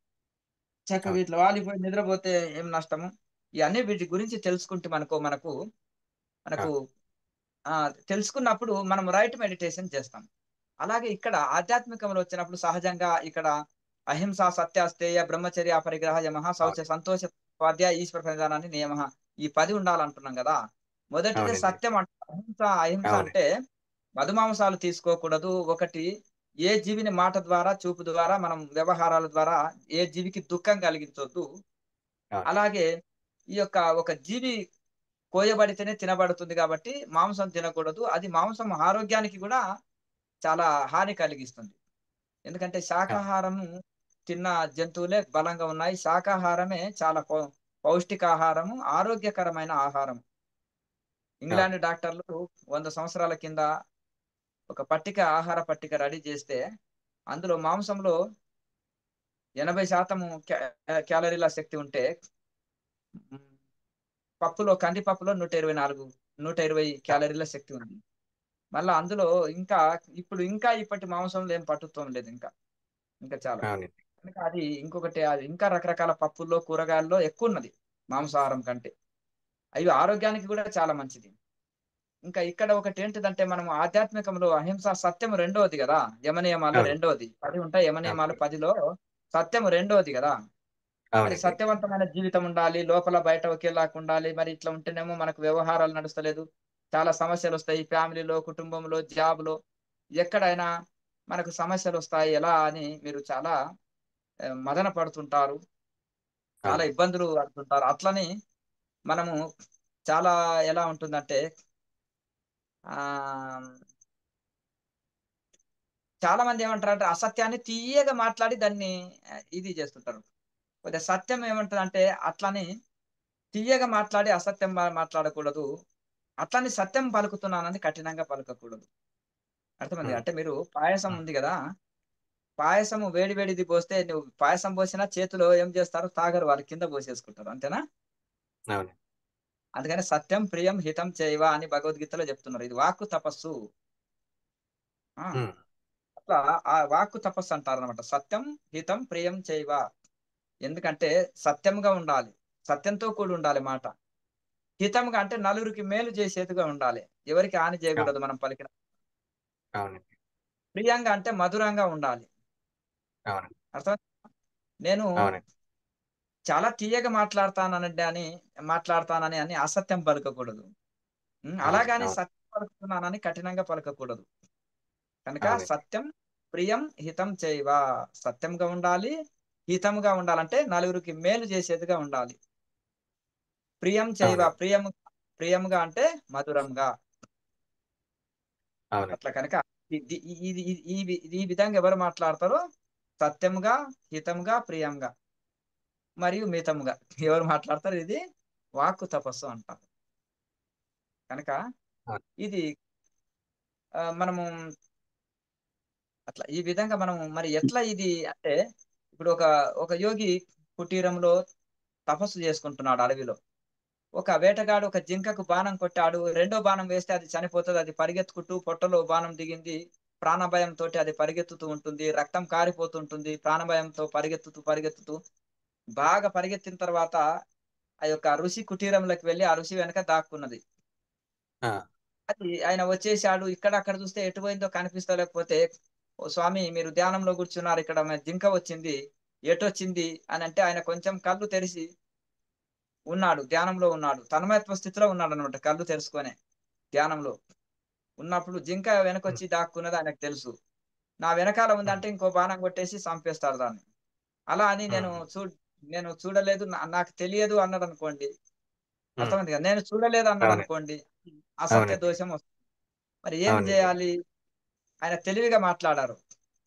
చక్కగా అవును ఇట్లా వాలిపోయి నిద్రపోతే ఏం నష్టము ఇవన్నీ వీటి గురించి తెలుసుకుంటే మనకు మనకు మనకు అవును ఆ తెలుసుకున్నప్పుడు మనం రైట్ మెడిటేషన్ చేస్తాం అలాగే ఇక్కడ ఆధ్యాత్మికంలో వచ్చినప్పుడు సహజంగా ఇక్కడ అహింస సత్యాస్తేయ బ్రహ్మచర్య పరిగ్రహ యమహ శౌచ అవును సంతోష స్వాధ్యాయ ఈశ్వర ప్రధానాన్ని నియమ ఈ పది ఉండాలంటున్నాం కదా మొదటిది అవునండి సత్యం అంటే అహింస అహింస అవును అంటే మధుమాంసాలు తీసుకోకూడదు ఒకటి ఏ జీవిని మాట ద్వారా చూపు ద్వారా మనం వ్యవహారాల ద్వారా ఏ జీవికి దుఃఖం కలిగించొద్దు అవును అలాగే ఈ యొక్క ఒక జీవి కోయబడితేనే తినబడుతుంది కాబట్టి మాంసం తినకూడదు అది మాంసం ఆరోగ్యానికి కూడా చాలా హాని కలిగిస్తుంది ఎందుకంటే శాకాహారము తిన్న జంతువులే బలంగా ఉన్నాయి శాకాహారమే చాలా పౌ- పౌష్టికాహారము ఆరోగ్యకరమైన ఆహారం ఇంగ్లాండ్ డాక్టర్లు వంద సంవత్సరాల కింద ఒక పట్టిక ఆహార పట్టిక రెడీ చేస్తే అందులో మాంసంలో ఎనభై శాతము క్యా- క్యాలరీల శక్తి ఉంటే మ్, పప్పులో కందిపప్పులో నూట ఇరవై నాలుగు నూట ఇరవై క్యాలరీల శక్తి ఉంది మళ్ళా అందులో ఇంకా ఇప్పుడు ఇంకా ఇప్పటి మాంసంలో ఏం పట్టుత్వం లేదు ఇంకా ఇంకా చాలా అవునండి కనుక అది ఇంకొకటి అది ఇంకా రకరకాల పప్పుల్లో కూరగాయల్లో ఎక్కువ ఉన్నది మాంసాహారం కంటే అవి ఆరోగ్యానికి కూడా చాలా మంచిది ఇంకా ఇక్కడ ఒకటి ఏంటిదంటే మనం ఆధ్యాత్మికంలో అహింస సత్యం రెండోది కదా యమనియమాలు అవును. రెండోది పది ఉంటాయి యమనియమాలు అవును. పదిలో సత్యం రెండోది కదా మరి అవునండి సత్యవంతమైన జీవితం ఉండాలి లోపల బయట ఒకేలాగా ఉండాలి మరి ఇట్లా ఉంటేనేమో మనకు వ్యవహారాలు నడుస్తలేదు చాలా సమస్యలు వస్తాయి ఫ్యామిలీలో కుటుంబంలో జాబ్లో ఎక్కడైనా మనకు సమస్యలు వస్తాయి ఎలా అని మీరు చాలా ఆ, మదన పడుతుంటారు చాలా అవును. ఇబ్బందులు పడుతుంటారు అట్లని మనము చాలా ఎలా ఉంటుందంటే ఆ చాలా మంది ఏమంటారంటే అసత్యాన్ని తీయగా మాట్లాడి దాన్ని ఆ, ఇది చేస్తుంటారు కొద్దిగా సత్యం ఏమంటారంటే అట్లని తీయగా మాట్లాడి అసత్యం మా- మాట్లాడకూడదు అట్లని సత్యం పలుకుతున్నానని కఠినంగా పలకకూడదు అర్థమైంది ఉమ్. అంటే మీరు పాయసం ఉమ్. ఉంది కదా పాయసము వేడి వేడిది పోస్తే నువ్వు పాయసం పోసినా చేతిలో ఏం చేస్తారు తాగరు వాళ్ళు కింద పోసేసుకుంటారు అంతేనా అవును అందుకని సత్యం ప్రియం హితం చేయవా అని భగవద్గీతలో చెప్తున్నారు ఇది వాక్కు తపస్సు ఆ, ఉమ్. అట్లా ఆ వాక్కు తపస్సు అంటారు అనమాట సత్యం హితం ప్రియం చేయవా ఎందుకంటే సత్యంగా ఉండాలి సత్యంతో కూడి ఉండాలి మాట హితంగా అంటే నలుగురికి మేలు చేసేదిగా ఉండాలి ఎవరికి హాని చేయకూడదు మనం పలికిన అవునండి ప్రియంగా అంటే మధురంగా ఉండాలి అవును అర్థం నేను అవునండి చాలా తీయగా మాట్లాడతానని అని మాట్లాడతానని అని అసత్యం పలకకూడదు ఉం, అలాగని అవును. సత్యం పలుకుతున్నానని కఠినంగా పలకకూడదు కనుక అవునండి. సత్యం ప్రియం హితం చేయవా సత్యంగా ఉండాలి హితంగా ఉండాలంటే నలుగురికి మేలు చేసేదిగా ఉండాలి ప్రియం చేయవా అవునండి. ప్రియం ప్రియంగా అంటే మధురంగా అవునండి అట్లా కనుక ఇది ఇది ఈ ఈ- ఈ విధంగా ఎవరు మాట్లాడతారో సత్యంగా హితంగా ప్రియంగా మరియు మితముగా ఎవరు మాట్లాడతారు ఇది వాక్కు తపస్సు అంటారు కనుక అవును. ఇది ఆ, మనము అట్లా ఈ విధంగా మనం మరి ఎట్లా ఇది అంటే ఇప్పుడు ఒక ఒక యోగి కుటీరంలో తపస్సు చేసుకుంటున్నాడు అడవిలో ఒక వేటగాడు ఒక జింకకు బాణం కొట్టాడు రెండో బాణం వేస్తే అది చనిపోతుంది అది పరిగెత్తుకుంటూ పొట్టలో బాణం దిగింది ప్రాణభయంతో అది పరిగెత్తుతూ ఉంటుంది రక్తం కారిపోతుంటుంది ప్రాణభయంతో పరిగెత్తుతూ పరిగెత్తుతూ బాగా పరిగెత్తిన తర్వాత ఆ యొక్క ఋషి కుటీరంలోకి వెళ్ళి ఆ ఋషి వెనక దాక్కున్నది ఆ, అది ఆయన వచ్చేసాడు ఇక్కడ అక్కడ చూస్తే ఎటు పోయిందో కనిపిస్తలేకపోతే ఓ స్వామి మీరు ధ్యానంలో కూర్చున్నారు ఇక్కడ మరి జింక వచ్చింది ఎటు వచ్చింది అని అంటే ఆయన కొంచెం కళ్ళు తెరిచి ఉన్నాడు ధ్యానంలో ఉన్నాడు తన్మయత్వ స్థితిలో ఉన్నాడు అనమాట కళ్ళు తెరుచుకొని ధ్యానంలో ఉన్నప్పుడు జింక వెనకొచ్చి దాక్కున్నది ఆయనకు తెలుసు నా వెనకాల ఉందంటే ఇంకో బాణం కొట్టేసి చంపేస్తాడు దాన్ని అలా అని నేను ఉమ్. చూ నేను చూడలేదు నా- నాకు తెలియదు అన్నాడు అనుకోండి ఉమ్. అర్థమైంది కదా నేను చూడలేదు అన్నాడు అవును. అనుకోండి అసత్య అవునండి. దోషం వస్తుంది మరి ఏం అవునండి. చేయాలి ఆయన తెలివిగా మాట్లాడారు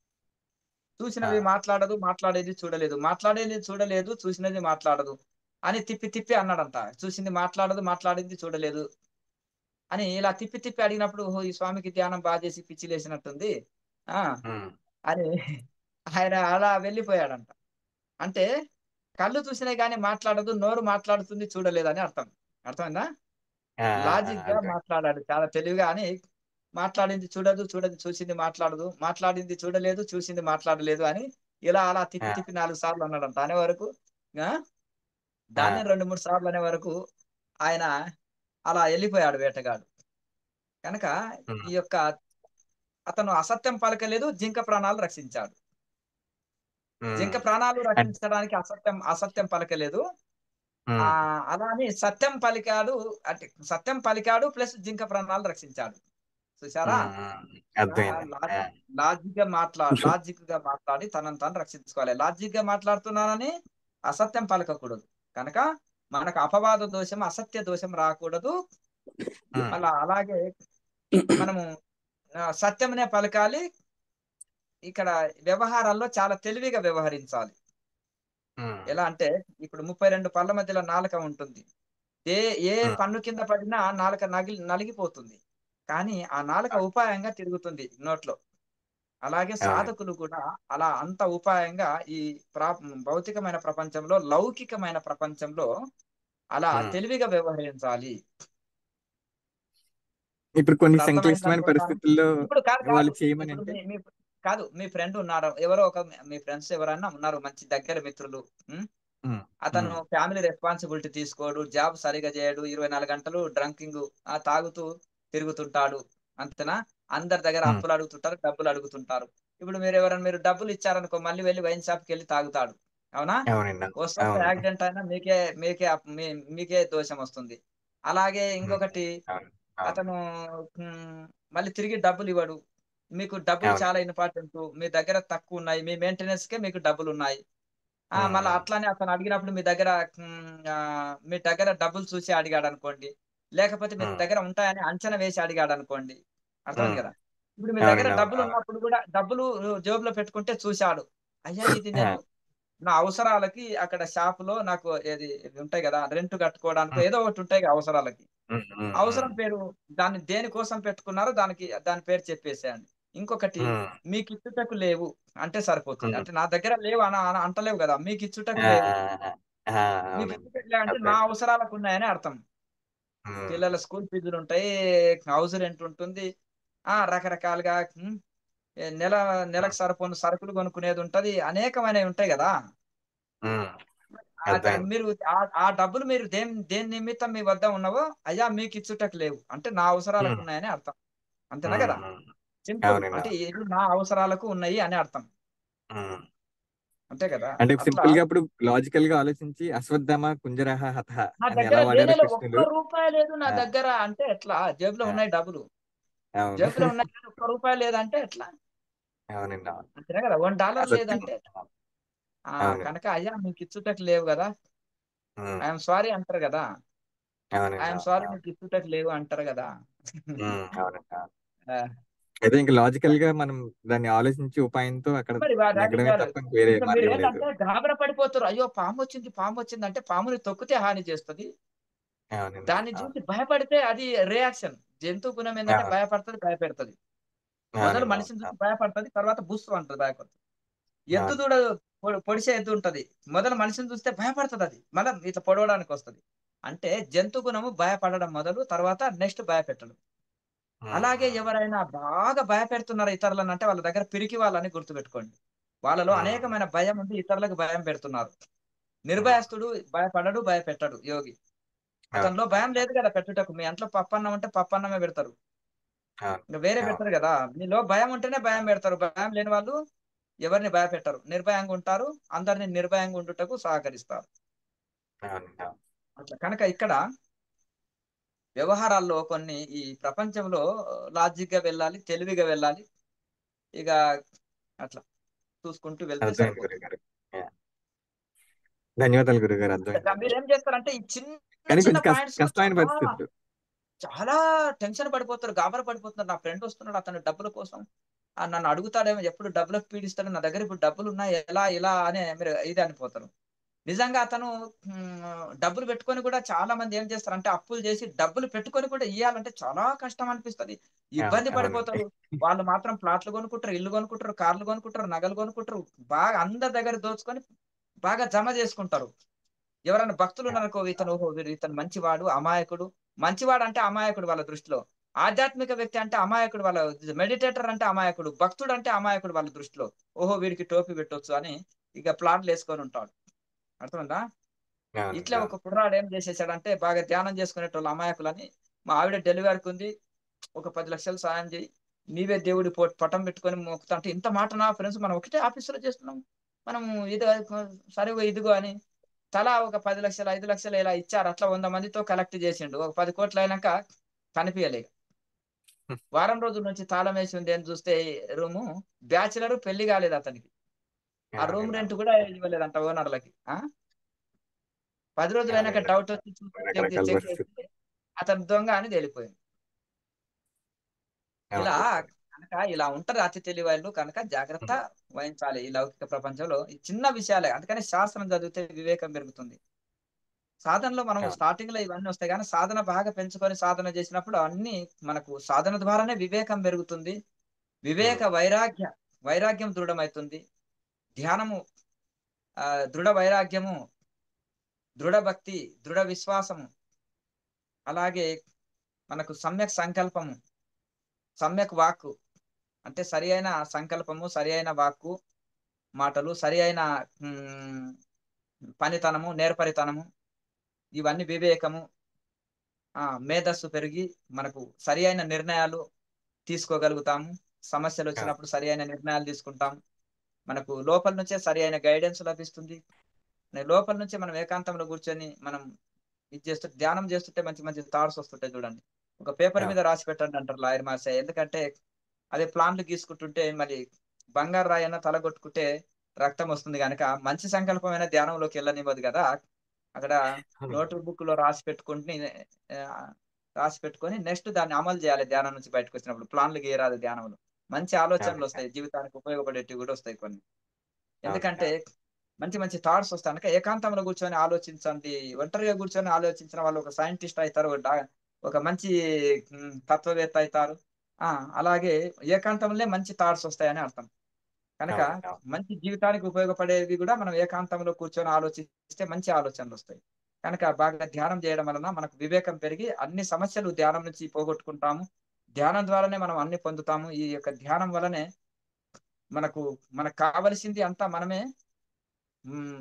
చూసినవి ఆ. మాట్లాడదు మాట్లాడేది చూడలేదు మాట్లాడేది చూడలేదు చూసినది మాట్లాడదు అని తిప్పి తిప్పి అన్నాడంట చూసింది మాట్లాడదు మాట్లాడింది చూడలేదు అని ఇలా తిప్పి తిప్పి అడిగినప్పుడు "ఓహో, ఈ స్వామికి ధ్యానం బాగా చేసి పిచ్చి లేసినట్టుంది ఆ ఉమ్. అని ఆయన అలా వెళ్ళిపోయాడంట అంటే కళ్ళు చూసినాయి కానీ మాట్లాడదు నోరు మాట్లాడుతుంది చూడలేదు అని అర్థం అర్థమైందా ఆ, ఆ, లాజిక్ గా అర్థమైంది. మాట్లాడాడు చాలా తెలివిగా అని మాట్లాడింది చూడదు చూడదు చూసింది మాట్లాడదు మాట్లాడింది చూడలేదు చూసింది మాట్లాడలేదు అని ఇలా అలా తిప్పి ఆ. తిప్పి నాలుగు సార్లు అన్నాడంట అనే వరకు ఆ, దాన్ని ఆ. రెండు మూడు సార్లు అనే వరకు ఆయన అలా వెళ్ళిపోయాడు వేటగాడు కనుక ఉమ్. ఈ యొక్క అతను అసత్యం పలకలేదు జింక ప్రాణాలు రక్షించాడు జింక ఉమ్. ప్రాణాలు రక్షించడానికి అసత్యం అసత్యం పలకలేదు ఉమ్. ఆ అలా అని సత్యం పలికాడు అంటే సత్యం పలికాడు ప్లస్ జింక ప్రాణాలు రక్షించాడు చూసారా ఉమ్. ఉమ్. అర్థమైందండి ఆ. లాజిక్ లాజిక్ గా మాట్లా లాజిక్ గా మాట్లాడి తనను తాను రక్షించుకోవాలి లాజిక్ గా మాట్లాడుతున్నానని అసత్యం పలకకూడదు కనుక మనకు అపవాద దోషం అసత్య దోషం రాకూడదు ఉమ్. మళ్ళా అలాగే మనము ఆ, సత్యమునే పలకాలి ఇక్కడ వ్యవహారాల్లో చాలా తెలివిగా వ్యవహరించాలి ఉమ్, ఎలా అంటే ఇప్పుడు ముప్పై రెండు పళ్ళ మధ్యలో నాలుక ఉంటుంది ఏ ఏ ఉమ్, పన్ను కింద పడినా ఆ నాలుక నగిలి నలిగిపోతుంది కానీ ఆ నాలుక ఉపాయంగా తిరుగుతుంది నోట్లో అలాగే అవునండి సాధకులు కూడా అలా అంత ఉపాయంగా ఈ ప్రా భౌతికమైన ప్రపంచంలో లౌకికమైన ప్రపంచంలో అలా ఉమ్. తెలివిగా వ్యవహరించాలి ఇప్పుడు కొన్ని ఇప్పుడు అర్థమైంది సంక్లిష్టమైన అనుకుంటాను పరిస్థితుల్లో ఇప్పుడు కాదు వాళ్ళు కాదు చేయమని ఇప్పుడు అంటే మీ మీ కాదు మీ ఫ్రెండ్ ఉన్నారు ఎవరో ఒక మీ ఫ్రెండ్స్ ఎవరైనా ఉన్నారు మంచి దగ్గర మిత్రులు ఉం? ఉమ్, అతను ఉమ్, ఫ్యామిలీ రెస్పాన్సిబిలిటీ తీసుకోడు జాబ్ సరిగా చేయడు ఇరవై నాలుగు గంటలు డ్రంకింగ్ ఆ తాగుతూ తిరుగుతుంటాడు అంతేనా అందరి దగ్గర ఉమ్, అప్పులు అడుగుతుంటారు డబ్బులు అడుగుతుంటారు ఇప్పుడు మీరు ఎవరైనా మీరు డబ్బులు ఇచ్చారనుకో మళ్ళీ వెళ్ళి వైన్ షాప్కి వెళ్ళి తాగుతాడు అవునా అవునండి అవును వస్తుంటే అవును యాక్సిడెంట్ అయినా మీకే మీకే అప్- మీ మీకే దోషం వస్తుంది అలాగే ఉమ్, ఇంకొకటి అవును అవును అతను ఉమ్, మళ్ళీ తిరిగి డబ్బులు ఇవ్వడు మీకు డబ్బులు అవును చాలా ఇంపార్టెంట్ మీ దగ్గర తక్కువ ఉన్నాయి మీ మెయింటెనెన్స్ కే మీకు డబ్బులు ఉన్నాయి ఆ ఉమ్, మళ్ళీ ఉమ్, అట్లానే అతను అడిగినప్పుడు మీ దగ్గర ఉమ్, ఆ, మీ దగ్గర డబ్బులు చూసి అడిగాడు అనుకోండి లేకపోతే మీ ఉమ్, దగ్గర ఉంటాయని అంచనా వేసి అడిగాడు అనుకోండి అర్థమైంది ఉమ్, కదా ఇప్పుడు మీ దగ్గర అవునండి అవును డబ్బులు అవును ఉన్నప్పుడు కూడా డబ్బులు జేబులో పెట్టుకుంటే చూశాడు అయ్యా ఇది ఆ, నేను నా అవసరాలకి అక్కడ షాపులో నాకు ఏది ఇవి ఉంటాయి కదా రెంట్ కట్టుకోవడానికి ఉమ్, ఏదో ఒకటి ఉంటాయి కదా అవసరాలకి ఉమ్, ఉమ్, అవసరం ఉమ్, పేరు దాన్ని దేనికోసం పెట్టుకున్నారో దానికి దాని పేరు చెప్పేసేయండి ఇంకొకటి ఉమ్, మీకు ఇచ్చుటకు లేవు అంటే సరిపోతుంది ఉమ్. అంటే నా దగ్గర లేవు అన అన- అంటలేవు కదా మీకు ఇచ్చుటకు ఆ, లేవు ఆ, మీకు అవునండి ఇచ్చుటకు లేవు అంటే నా అర్థమైంది అవసరాలకు ఉన్నాయని అర్థం ఉమ్, పిల్లల స్కూల్ ఫీజులు ఉంటాయి హౌస్ రెంట్ ఉంటుంది ఆ రకరకాలుగా ఉమ్, ఏ నెల నెలకు ఉమ్, సరిపోను సరుకులు కొనుక్కునేది ఉంటది అనేకమైనవి ఉంటాయి కదా ఉమ్, ఆ ద- అర్థమైంది మీరు ఆ ఆ డబ్బులు మీరు దేని దేని నిమిత్తం మీ వద్ద ఉన్నవో అయ్యా మీకు ఇచ్చుటకు లేవు అంటే నా అవసరాలకు ఉమ్, ఉన్నాయని అర్థం అంతేనా ఉమ్, కదా ఉమ్. సింపుల్ అవునండి అంటే అవును ఇది నా అవసరాలకు ఉన్నాయి అని అర్థం ఉమ్. అంతే కదా అంటే అట్లా సింపుల్ గా ఇప్పుడు లాజికల్ గా ఆలోచించి అశ్వత్థామ కుంజరహ హతః నా అని దగ్గర ఎలా వాడారో లేనేలో కృష్ణుడు ఒక్క రూపాయి లేదు నా ఆ, దగ్గర అంటే ఎట్లా జేబులో ఆ, ఉన్నాయి డబ్బులు అవును జేబులో ఉన్నాయి కానీ ఒక్క రూపాయి లేదంటే ఎట్లా అవునండి అవును అంతేనా కదా వన్ డాలర్ అసత్యం లేదంటే ఎట్లా? ఆ అవునండి కనుక అయ్యా మీకు ఇచ్చుటకు లేవు కదా ఉమ్, ఐఎమ్ సారీ అంటారు కదా అవునండి ఐఎమ్ అవును సారీ అవును మీకు ఇచ్చుటకు లేవు అంటారు కదా ఉమ్, అవునండి అవును ఆ, అయితే ఇంకా లాజికల్ గా మనం దాన్ని ఆలోచించి ఉపాయంతో అక్కడ మరి వాడు అది నెగ్గడమే వాడు తప్ప ఇంక వేరే ఇంకా మీరు మార్గం లేదు ఏంటంటే గాబర పడిపోతారు అయ్యో పాము వచ్చింది పాము వచ్చింది అంటే పాముని తొక్కితే హాని చేస్తుంది అవునండి దాన్ని అవును చూసి భయపడితే అది రియాక్షన్ జంతు గుణం ఏంటంటే అవును భయపడుతుంది భయపెడుతుంది మొదలు అవునండి మనిషిని అవును చూసి భయపడుతుంది తర్వాత బుస్సు అంటది భయపడుతుంది ఎద్దు అవును దూడ పొ- పొడిసే ఎద్దు ఉంటది మొదలు మనిషిని చూస్తే భయపడుతుంది అది మళ్ళీ ఇట్లా పొడవడానికి వస్తుంది అంటే జంతు గుణము భయపడడం మొదలు తర్వాత నెక్స్ట్ భయపెట్టడం ఉమ్, అలాగే ఉమ్, ఎవరైనా బాగా భయపెడుతున్నారు ఇతరులను అంటే వాళ్ళ దగ్గర పిరికి వాళ్ళని గుర్తుపెట్టుకోండి వాళ్ళలో ఉమ్, అనేకమైన భయం ఉంది ఇతరులకు భయం పెడుతున్నారు ఉమ్, నిర్భయస్తుడు భయపడడు భయపెట్టడు యోగి అవును అతనిలో భయం లేదు కదా పెట్టుటకు మీ ఇంట్లో పప్పన్నం అంటే పప్పన్నమే పెడతారు అవును ఇంకా వేరే అవును పెడతారు కదా మీలో భయం ఉంటేనే భయం పెడతారు భయం లేని వాళ్ళు ఎవరిని భయపెట్టరు నిర్భయంగా ఉంటారు అందరిని నిర్భయంగా ఉండుటకు సహకరిస్తారు అవునండి అవును అట్లా కనుక ఇక్కడ వ్యవహారాల్లో కొన్ని ఈ ప్రపంచంలో లాజిక్ గా వెళ్ళాలి తెలివిగా వెళ్ళాలి ఇక అట్లా చూసుకుంటూ వెళ్తే అర్థమైంది సరిపోతుంది గురుగారు యా. ధన్యవాదాలు గురుగారు అర్థమైందండి మీరు ఏం చేస్తారంటే ఈ చిన్న కానీ చిన్న కొంచెం కష్ట పాయింట్స్ లో కష్టమైన చాలా పరిస్థితులు చాలా టెన్షన్ పడిపోతారు గాబర పడిపోతున్నారు నా ఫ్రెండ్ వస్తున్నాడు అతని డబ్బుల కోసం ఆ నన్ను అడుగుతాడేమో ఎప్పుడు డబ్బులకు పీడిస్తాడు నా దగ్గర ఇప్పుడు డబ్బులు ఉన్నాయి ఎలా ఇలా అని మీరు ఇది అనిపోతారు నిజంగా అతను మ్, డబ్బులు పెట్టుకొని కూడా చాలా మంది ఏం చేస్తారు అంటే అప్పులు చేసి డబ్బులు పెట్టుకొని కూడా ఇవ్వాలంటే చాలా కష్టం అనిపిస్తది అవును ఇబ్బంది అవునండి పడిపోతారు వాళ్ళు మాత్రం ప్లాట్లు కొనుక్కుంటారు ఇల్లు కొనుక్కుంటారు కార్లు కొనుక్కుంటారు నగలు కొనుక్కుంటారు బాగా అందరి దగ్గర దోచుకొని బాగా జమ చేసుకుంటారు ఎవరైనా భక్తులు ఉన్నారనుకో ఇతను ఓహో వీడు ఇతను మంచివాడు అమాయకుడు మంచివాడు అంటే అమాయకుడు వాళ్ళ దృష్టిలో ఆధ్యాత్మిక వ్యక్తి అంటే అమాయకుడు వాళ్ళ మెడిటేటర్ అంటే అమాయకుడు భక్తుడు అంటే అమాయకుడు వాళ్ళ దృష్టిలో ఓహో వీడికి టోపీ పెట్టొచ్చు అని ఇక ప్లాట్లు వేసుకొని ఉంటాడు అర్థమైందా అవునండి ఇట్లా అవును ఒక కుర్రాడు ఏం చేసేసాడంటే బాగా ధ్యానం చేసుకునేటోళ్ళు అమాయకులని మా ఆవిడ డెలివరీకి ఉంది ఒక పది లక్షలు సాయం చేయి నీవే దేవుడి పో- పటం పెట్టుకొని మొక్కుతా అంటే ఇంత మాట నా ఫ్రెండ్స్ మనం ఒకటే ఆఫీసులో చేస్తున్నాం మనం ఇది సరిగో ఇదిగో అని తలా ఒక పది లక్షలు ఐదు లక్షలు ఇలా ఇచ్చారు అట్లా వంద మందితో కలెక్ట్ చేసిండు ఒక పది కోట్లు అయినాక కనిపించలేదు వారం రోజుల నుంచి తాళం వేసి ఉంది అని చూస్తే రూము బ్యాచులర్ పెళ్లి కాలేదు అతనికి ఆ రూమ్ అవునండి రెంట్ అవును కూడా ఇవ్వలేదంట ఓనర్లకి ఆ? పది రోజులు అయినాక అవునండి డౌట్ వచ్చి చూసి చెక్ రకరకాల చెక్ పరిస్థితులు చేస్తే అతను దొంగ అని తెలిపోయింది అవును ఇలా గురుగారు కనుక ఇలా ఉంటారు అతి తెలివైనలు కనుక జాగ్రత్త వహించాలి ఈ లౌకిక ప్రపంచంలో ఈ చిన్న విషయాలే అందుకని శాస్త్రం చదివితే వివేకం పెరుగుతుంది సాధనలో మనం అవును. స్టార్టింగ్ లో ఇవన్నీ వస్తాయి కానీ సాధన బాగా పెంచుకొని సాధన చేసినప్పుడు అన్ని మనకు సాధన ద్వారానే వివేకం పెరుగుతుంది వివేక వైరాగ్య వైరాగ్యం దృఢమవుతుంది ధ్యానము ఆ, దృఢ వైరాగ్యము దృఢ భక్తి దృఢ విశ్వాసము అలాగే మనకు సమ్యక్ సంకల్పము సమ్యక్ వాక్కు అంటే సరి అయిన సంకల్పము సరి అయిన వాక్కు మాటలు సరి అయిన మ్, పనితనము నేర్పరితనము ఇవన్నీ వివేకము ఆ మేధస్సు పెరిగి మనకు సరి అయిన నిర్ణయాలు తీసుకోగలుగుతాము సమస్యలు వచ్చినప్పుడు సరి అయిన నిర్ణయాలు తీసుకుంటాం మనకు లోపల నుంచే సరి అయిన గైడెన్స్ లభిస్తుంది లోపల నుంచే మనం ఏకాంతంలో కూర్చొని మనం ఇది చేస్తుంటే ధ్యానం చేస్తుంటే మంచి మంచి థాట్స్ వస్తుంటాయి చూడండి ఒక పేపర్ మీద రాసి పెట్టండి అంటారు లాయర్ మాసే ఎందుకంటే అదే ప్లాన్లు గీసుకుంటుంటే మరి బంగారు రాయన్న తల కొట్టుకుంటే రక్తం వస్తుంది కనుక మంచి సంకల్పమైన ధ్యానంలోకి వెళ్ళనివ్వదు కదా అక్కడ నోట్ బుక్ లో రాసి పెట్టుకుంటే ఆ, రాసి పెట్టుకొని నెక్స్ట్ దాన్ని అమలు చేయాలి ధ్యానం నుంచి బయటకు వచ్చినప్పుడు ప్లాన్లు గీయరాదు ధ్యానంలో మంచి ఆలోచనలు వస్తాయి జీవితానికి ఉపయోగపడేటివి కూడా వస్తాయి కొన్ని ఎందుకంటే మంచి మంచి థాట్స్ వస్తాయి కనుక ఏకాంతంలో కూర్చొని ఆలోచించండి ఒంటరిగా కూర్చొని ఆలోచించిన వాళ్ళు ఒక సైంటిస్ట్ అవుతారు ఒక డా- ఒక మంచి మ్, తత్వవేత్త అవుతారు ఆ అలాగే ఏకాంతంలో మంచి థాట్స్ వస్తాయని అర్థం కనుక అవును, అవును. మంచి జీవితానికి ఉపయోగపడేవి కూడా మనం ఏకాంతంలో కూర్చొని ఆలోచిస్తే మంచి ఆలోచనలు వస్తాయి కనుక బాగా ధ్యానం చేయడం వలన మనకు వివేకం పెరిగి అన్ని సమస్యలు ధ్యానం నుంచి పోగొట్టుకుంటాము ధ్యానం ద్వారానే మనం అన్ని పొందుతాము ఈ యొక్క ధ్యానం వలనే మనకు మనకు కావలసింది అంతా మనమే మ్,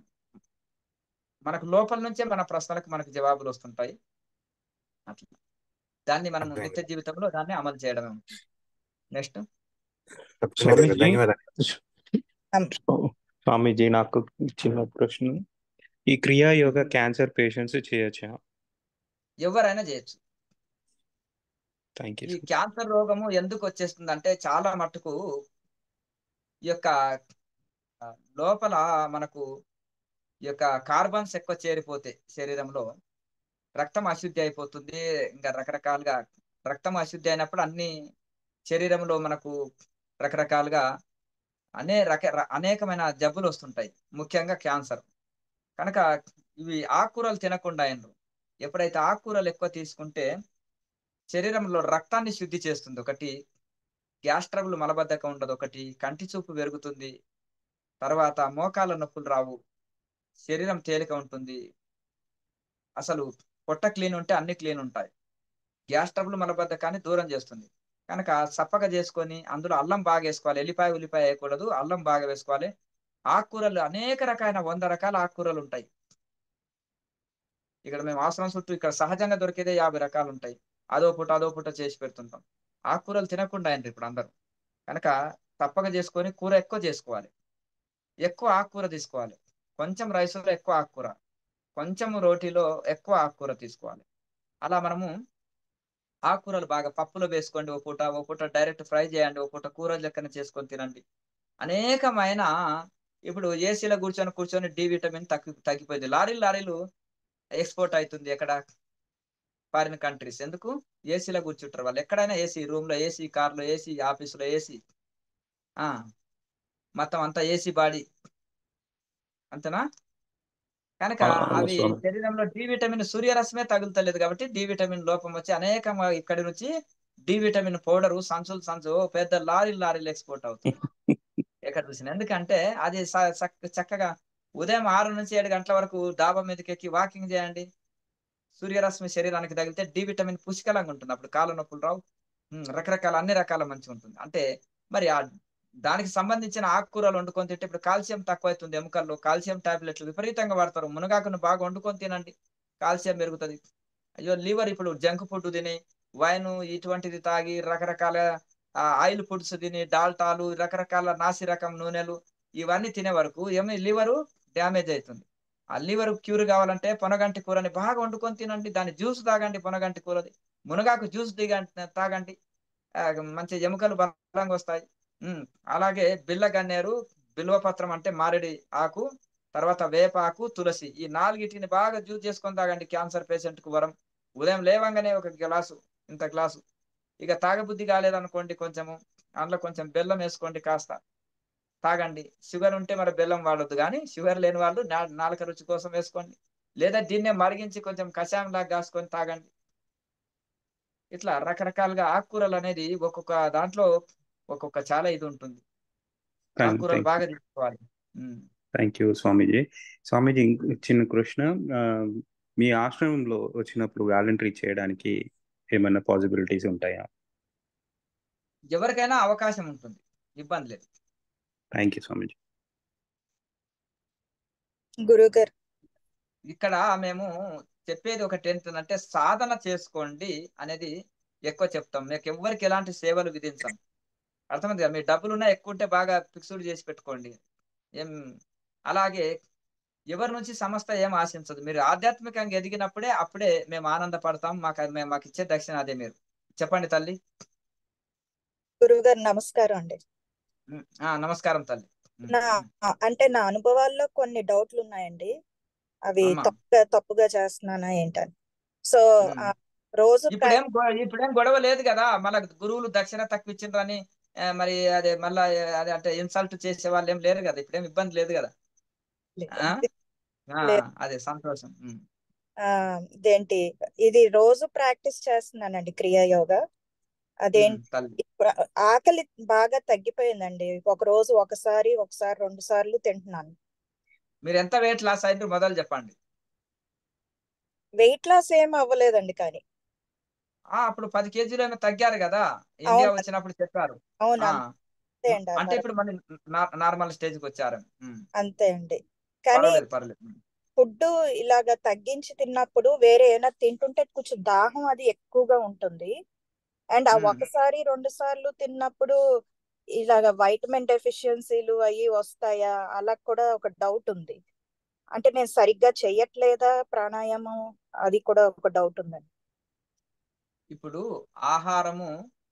మనకు లోపల నుంచే మన ప్రశ్నలకు మనకు జవాబులు వస్తుంటాయి అట్లా దాన్ని మనం అర్థమైంది. నిత్య జీవితంలో దాన్ని అమలు చేయడమే ఉంటుంది నెక్స్ట్ తప్పకుండా గురుగారు. స్వామీజీ ధన్యవాదాలు స్వామీజీ నాకు చిన్న ప్రశ్న ఈ క్రియా యోగ క్యాన్సర్ పేషెంట్స్ చేయొచ్చా ఎవరైనా చేయొచ్చు థ్యాంక్ ఈ యూ క్యాన్సర్ రోగము ఎందుకు వచ్చేస్తుంది అంటే చాలా మటుకు ఈ యొక్క ఆ, లోపల మనకు ఈ యొక్క కార్బన్స్ ఎక్కువ చేరిపోతే శరీరంలో రక్తం అశుద్ధి అయిపోతుంది ఇంకా రకరకాలుగా రక్తం అశుద్ధి అయినప్పుడు అన్ని శరీరంలో మనకు రకరకాలుగా అనే రక ర- అనేకమైన జబ్బులు వస్తుంటాయి ముఖ్యంగా క్యాన్సర్ కనుక ఇవి ఆకుకూరలు తినకుండా అయినరు ఎప్పుడైతే ఆకుకూరలు ఎక్కువ తీసుకుంటే శరీరంలో రక్తాన్ని శుద్ధి చేస్తుంది ఒకటి గ్యాస్ ట్రబుల్ మలబద్ధకం ఉండదు ఒకటి కంటి చూపు పెరుగుతుంది తర్వాత మోకాళ్ళ నొప్పులు రావు శరీరం తేలిక ఉంటుంది అసలు పొట్ట క్లీన్ ఉంటే అన్ని క్లీన్ ఉంటాయి గ్యాస్ ట్రబుల్ మలబద్ధకాన్ని దూరం చేస్తుంది కనుక సప్పగా చేసుకొని అందులో అల్లం బాగా వేసుకోవాలి ఎల్లిపాయ ఉల్లిపాయ వేయకూడదు అల్లం బాగా వేసుకోవాలి ఆకుకూరలు అనేక రకాల వంద రకాల ఆకుకూరలు ఉంటాయి ఇక్కడ మేము ఆశ్రమం చుట్టూ ఇక్కడ సహజంగా దొరికేదే యాభై రకాలు ఉంటాయి అదో పూట అదో పూట చేసి పెడుతుంటాం ఆకుకూరలు తినకుండా అయింది ఇప్పుడు అందరూ కనుక తప్పక చేసుకొని కూర ఎక్కువ చేసుకోవాలి ఎక్కువ ఆకుకూర తీసుకోవాలి కొంచెం రైస్లో ఎక్కువ ఆకుకూర కొంచెం రోటీలో ఎక్కువ ఆకుకూర తీసుకోవాలి అలా మనము ఆకుకూరలు బాగా పప్పులో వేసుకోండి ఓ పూట ఓ పూట డైరెక్ట్ ఫ్రై చేయండి ఓ పూట కూర లెక్కన చేసుకొని తినండి అనేకమైన ఇప్పుడు ఏసీలో కూర్చొని కూర్చొని డి విటమిన్ తగ్గి తగ్గిపోయింది లారీలు లారీలు ఎక్స్పోర్ట్ అవుతుంది ఎక్కడ ఫారిన్ కంట్రీస్ ఎందుకు ఏసీలో కూర్చుంటారు వాళ్ళు ఎక్కడైనా ఏసీ రూమ్ లో ఏసీ కార్లో ఏసీ ఆఫీసులో ఏసీ ఆ మొత్తం అంతా ఏసీ బాడీ అంతేనా కనుక ఆ, అవును అవి స్వామి. శరీరంలో డి విటమిన్ సూర్యరశ్మే తగులుతలేదు కాబట్టి డి విటమిన్ లోపం వచ్చి అనేక ఇక్కడి నుంచి డి విటమిన్ పౌడర్ సంచులు సంచు ఓ పెద్ద లారీ లారీలు ఎక్స్పోర్ట్ అవుతుంది ఎక్కడ చూసిన ఎందుకంటే అది స- చక్క- చక్కగా ఉదయం ఆరు నుంచి ఏడు గంటల వరకు డాబా మీదకి ఎక్కి వాకింగ్ చేయండి సూర్యరశ్మి శరీరానికి తగిలితే డి విటమిన్ పుష్కలంగా ఉంటుంది అప్పుడు కాళ్ళ నొప్పులు రావు ఉమ్, రకరకాల అన్ని రకాల మంచిగా ఉంటుంది అంటే మరి ఆ దానికి సంబంధించిన ఆకుకూరలు వండుకొని తింటే ఇప్పుడు కాల్షియం తక్కువ అవుతుంది ఎముకల్లో కాల్షియం టాబ్లెట్లు విపరీతంగా వాడతారు మునగాకును బాగా వండుకొని తినండి కాల్షియం పెరుగుతుంది అయ్యో లివర్ ఇప్పుడు జంక్ ఫుడ్ తిని వైన్ ఇటువంటిది తాగి రకరకాల ఆ, ఆయిల్ ఫుడ్స్ తిని డాల్టాలు రకరకాల నాసి రకం నూనెలు ఇవన్నీ తినే వరకు ఏమి లివరు డ్యామేజ్ అవుతుంది ఆ లివర్ క్యూర్ కావాలంటే పొనగంటి కూరని బాగా వండుకొని తినండి దాని జ్యూస్ తాగండి పొనగంటి కూరది మునగాకు జ్యూస్ దిగండి తాగండి ఆ, మంచి ఎముకలు బలంగా వస్తాయి ఉమ్, అలాగే బిల్ల గన్నేరు బిల్వపత్రం అంటే మారేడు ఆకు తర్వాత వేప ఆకు తులసి ఈ నాలుగిటిని బాగా జ్యూస్ చేసుకొని తాగండి క్యాన్సర్ పేషెంట్ కు వరం ఉదయం లేవంగానే ఒక గ్లాసు ఇంత గ్లాసు ఇక తాగబుద్ధి కాలేదనుకోండి కొంచెము అందులో కొంచెం బెల్లం వేసుకోండి కాస్త తాగండి షుగర్ ఉంటే మరి బెల్లం వాడొద్దు కానీ షుగర్ లేని వాళ్ళు నా- నాలుక రుచి కోసం వేసుకోండి లేదా దీన్నే మరిగించి కొంచెం కషాయం లాగా కాసుకొని తాగండి ఇట్లా రకరకాలుగా ఆకుకూరలు అనేది ఒక్కొక్క దాంట్లో ఒక్కొక్క చాలా ఇది ఉంటుంది ఆకుకూరలు బాగా తీసుకోవాలి ఉమ్. థ్యాంక్ యూ స్వామీజీ స్వామీజీ ఇంక- చిన్న ప్రశ్న ఆ, మీ ఆశ్రమంలో వచ్చినప్పుడు వాలంటరీ చేయడానికి ఏమైనా పాసిబిలిటీస్ ఉంటాయా ఎవరికైనా అవకాశం ఉంటుంది ఇబ్బంది లేదు థ్యాంక్ యూ స్వామీజీ గురుగారు ఇక్కడ మేము చెప్పేది ఒకటి ఏంటంటే సాధన చేసుకోండి అనేది ఎక్కువ చెప్తాం మీకు ఎవరికి ఎలాంటి సేవలు విధించాం అర్థమైంది కదా మీ డబ్బులున్నా ఎక్కువ ఉంటే బాగా ఫిక్స్డ్ చేసి పెట్టుకోండి ఏం అలాగే ఎవరి నుంచి సంస్థ ఏం ఆశించదు మీరు ఆధ్యాత్మికంగా ఎదిగినప్పుడే అప్పుడే మేము ఆనందపడతాం మాకు అది- మేము మాకు ఇచ్చే దక్షిణ అదే మీరు చెప్పండి తల్లి గురుగారు నమస్కారం అండి ఉమ్, ఆ నమస్కారం తల్లి ఉమ్, నా ఉమ్. అంటే నా అనుభవాల్లో కొన్ని డౌట్లు ఉన్నాయండి అవి అమ్మా. తప్పుగా తప్పుగా చేస్తున్నానా ఏంటని సో ఉమ్. ఆ రోజు ఇప్పుడేం గొ- ఇప్పుడేం గొడవ లేదు కదా మళ్ళా గురువులు దక్షిణ తక్కువ ఇచ్చిండ్రని ఆ, మరి అదే మళ్ళా అదే అంటే ఇన్సల్ట్ చేసే వాళ్ళు ఏం లేరు కదా ఇప్పుడేం ఇబ్బంది లేదు కదా ఆ? ఆ, లేదు. అదే సంతోషం ఉమ్. ఆ ఇదేంటి ఇది రోజు ప్రాక్టీస్ చేస్తున్నానండి క్రియాయోగా అదేంటి ఉమ్, తల్లి ఇప్పుడు ఆకలి బాగా తగ్గిపోయిందండి ఒక రోజు ఒకసారి ఒకసారి రెండు సార్లు తింటున్నాను మీరు ఎంత వెయిట్ లాస్ అయిందో మొదలు చెప్పండి వెయిట్ లాస్ ఏం అవ్వలేదండి కానీ ఆ అప్పుడు పది కేజీలు ఏమో తగ్గారు కదా ఇండియా అవును. వచ్చినప్పుడు చెప్పారు అవును ఆ, అంతే అండి ఆ అంటే మరి ఇప్పుడు మళ్ళీ నార్మల్ స్టేజ్ కి వచ్చారు ఉమ్, అంతే అండి కానీ పర్వాలేదు పర్లేదు ఉమ్. ఫుడ్ ఇలాగ తగ్గించి తిన్నప్పుడు వేరే ఏమైనా తింటుంటే కొంచెం దాహం అది ఎక్కువగా ఉంటుంది అండ్ ఆ మ్మ్. ఒకసారి రెండు సార్లు తిన్నప్పుడు ఇలాగ వైటమిన్ డెఫిషియన్సీలు అవి వస్తాయా అలా కూడా ఒక డౌట్ ఉంది అంటే నేను సరిగ్గా చెయ్యట్లేదా ప్రాణాయామం అది కూడా ఒక డౌట్ ఉందండి ఇప్పుడు ఆహారము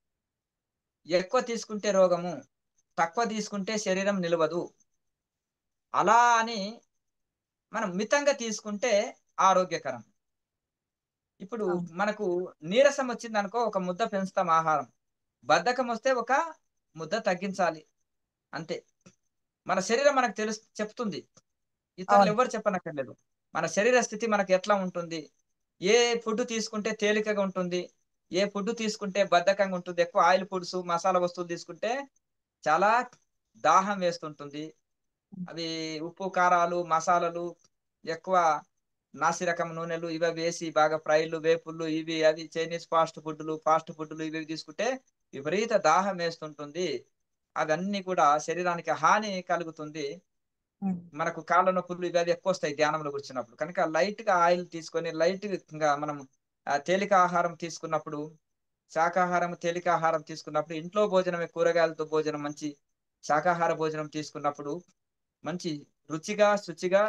ఎక్కువ తీసుకుంటే రోగము తక్కువ తీసుకుంటే శరీరం నిలవదు అలా అని మనం మితంగా తీసుకుంటే ఆరోగ్యకరం ఇప్పుడు అవును. మనకు నీరసం వచ్చింది అనుకో ఒక ముద్ద పెంచుతాం ఆహారం బద్ధకం వస్తే ఒక ముద్ద తగ్గించాలి అంతే మన శరీరం మనకు తెలుసు చెప్తుంది ఇతరులు అవును. ఎవరు చెప్పనక్కర్లేదు మన శరీర స్థితి మనకు ఎట్లా ఉంటుంది ఏ ఫుడ్ తీసుకుంటే తేలికగా ఉంటుంది ఏ ఫుడ్ తీసుకుంటే బద్ధకంగా ఉంటుంది ఎక్కువ ఆయిల్ ఫుడ్స్ మసాలా వస్తువులు తీసుకుంటే చాలా దాహం వేస్తుంటుంది అవి ఉప్పు కారాలు మసాలాలు ఎక్కువ నాసిరకం నూనెలు ఇవి వేసి బాగా ఫ్రైలు వేపుళ్ళు ఇవి అవి చైనీస్ ఫాస్ట్ ఫుడ్లు ఫాస్ట్ ఫుడ్లు ఇవి తీసుకుంటే విపరీత దాహం వేస్తుంటుంది అవన్నీ కూడా శరీరానికి హాని కలుగుతుంది ఉమ్. మనకు కాళ్ళ నొప్పులు ఇవి అవి ఎక్కువ వస్తాయి ధ్యానంలో కూర్చున్నప్పుడు కనుక లైట్ గా ఆయిల్ తీసుకొని లైట్ గా మనం ఆ, తేలిక ఆహారం తీసుకున్నప్పుడు శాకాహారం తేలిక ఆహారం తీసుకున్నప్పుడు ఇంట్లో భోజనమే కూరగాయలతో భోజనం మంచి శాకాహార భోజనం తీసుకున్నప్పుడు మంచి రుచిగా శుచిగా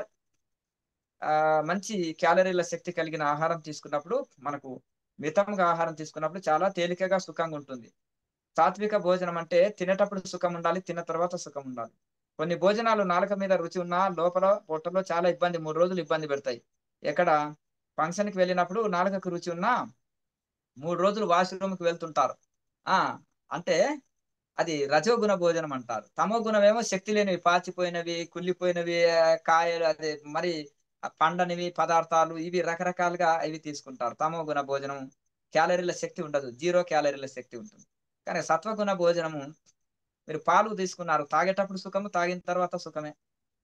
ఆ మంచి క్యాలరీల శక్తి కలిగిన ఆహారం తీసుకున్నప్పుడు మనకు మితంగా ఆహారం తీసుకున్నప్పుడు చాలా తేలికగా సుఖంగా ఉంటుంది సాత్విక భోజనం అంటే తినేటప్పుడు సుఖం ఉండాలి తిన్న తర్వాత సుఖం ఉండాలి కొన్ని భోజనాలు నాలుక మీద రుచి ఉన్నా లోపల పొట్టలో చాలా ఇబ్బంది మూడు రోజులు ఇబ్బంది పెడతాయి ఎక్కడ ఫంక్షన్ కి వెళ్ళినప్పుడు నాలుకకు రుచి ఉన్నా మూడు రోజులు వాష్రూమ్ కి వెళ్తుంటారు ఆ అంటే అది రజోగుణ భోజనం అంటారు తమో గుణం ఏమో శక్తి లేనివి పాచిపోయినవి కుళ్ళిపోయినవి ఆ, కాయలు అదే మరి ఆ పండనివి పదార్థాలు ఇవి రకరకాలుగా ఇవి తీసుకుంటారు తమో గుణ భోజనం క్యాలరీల శక్తి ఉండదు జీరో క్యాలరీల శక్తి ఉంటుంది కానీ సత్వగుణ భోజనము మీరు పాలు తీసుకున్నారు తాగేటప్పుడు సుఖము తాగిన తర్వాత సుఖమే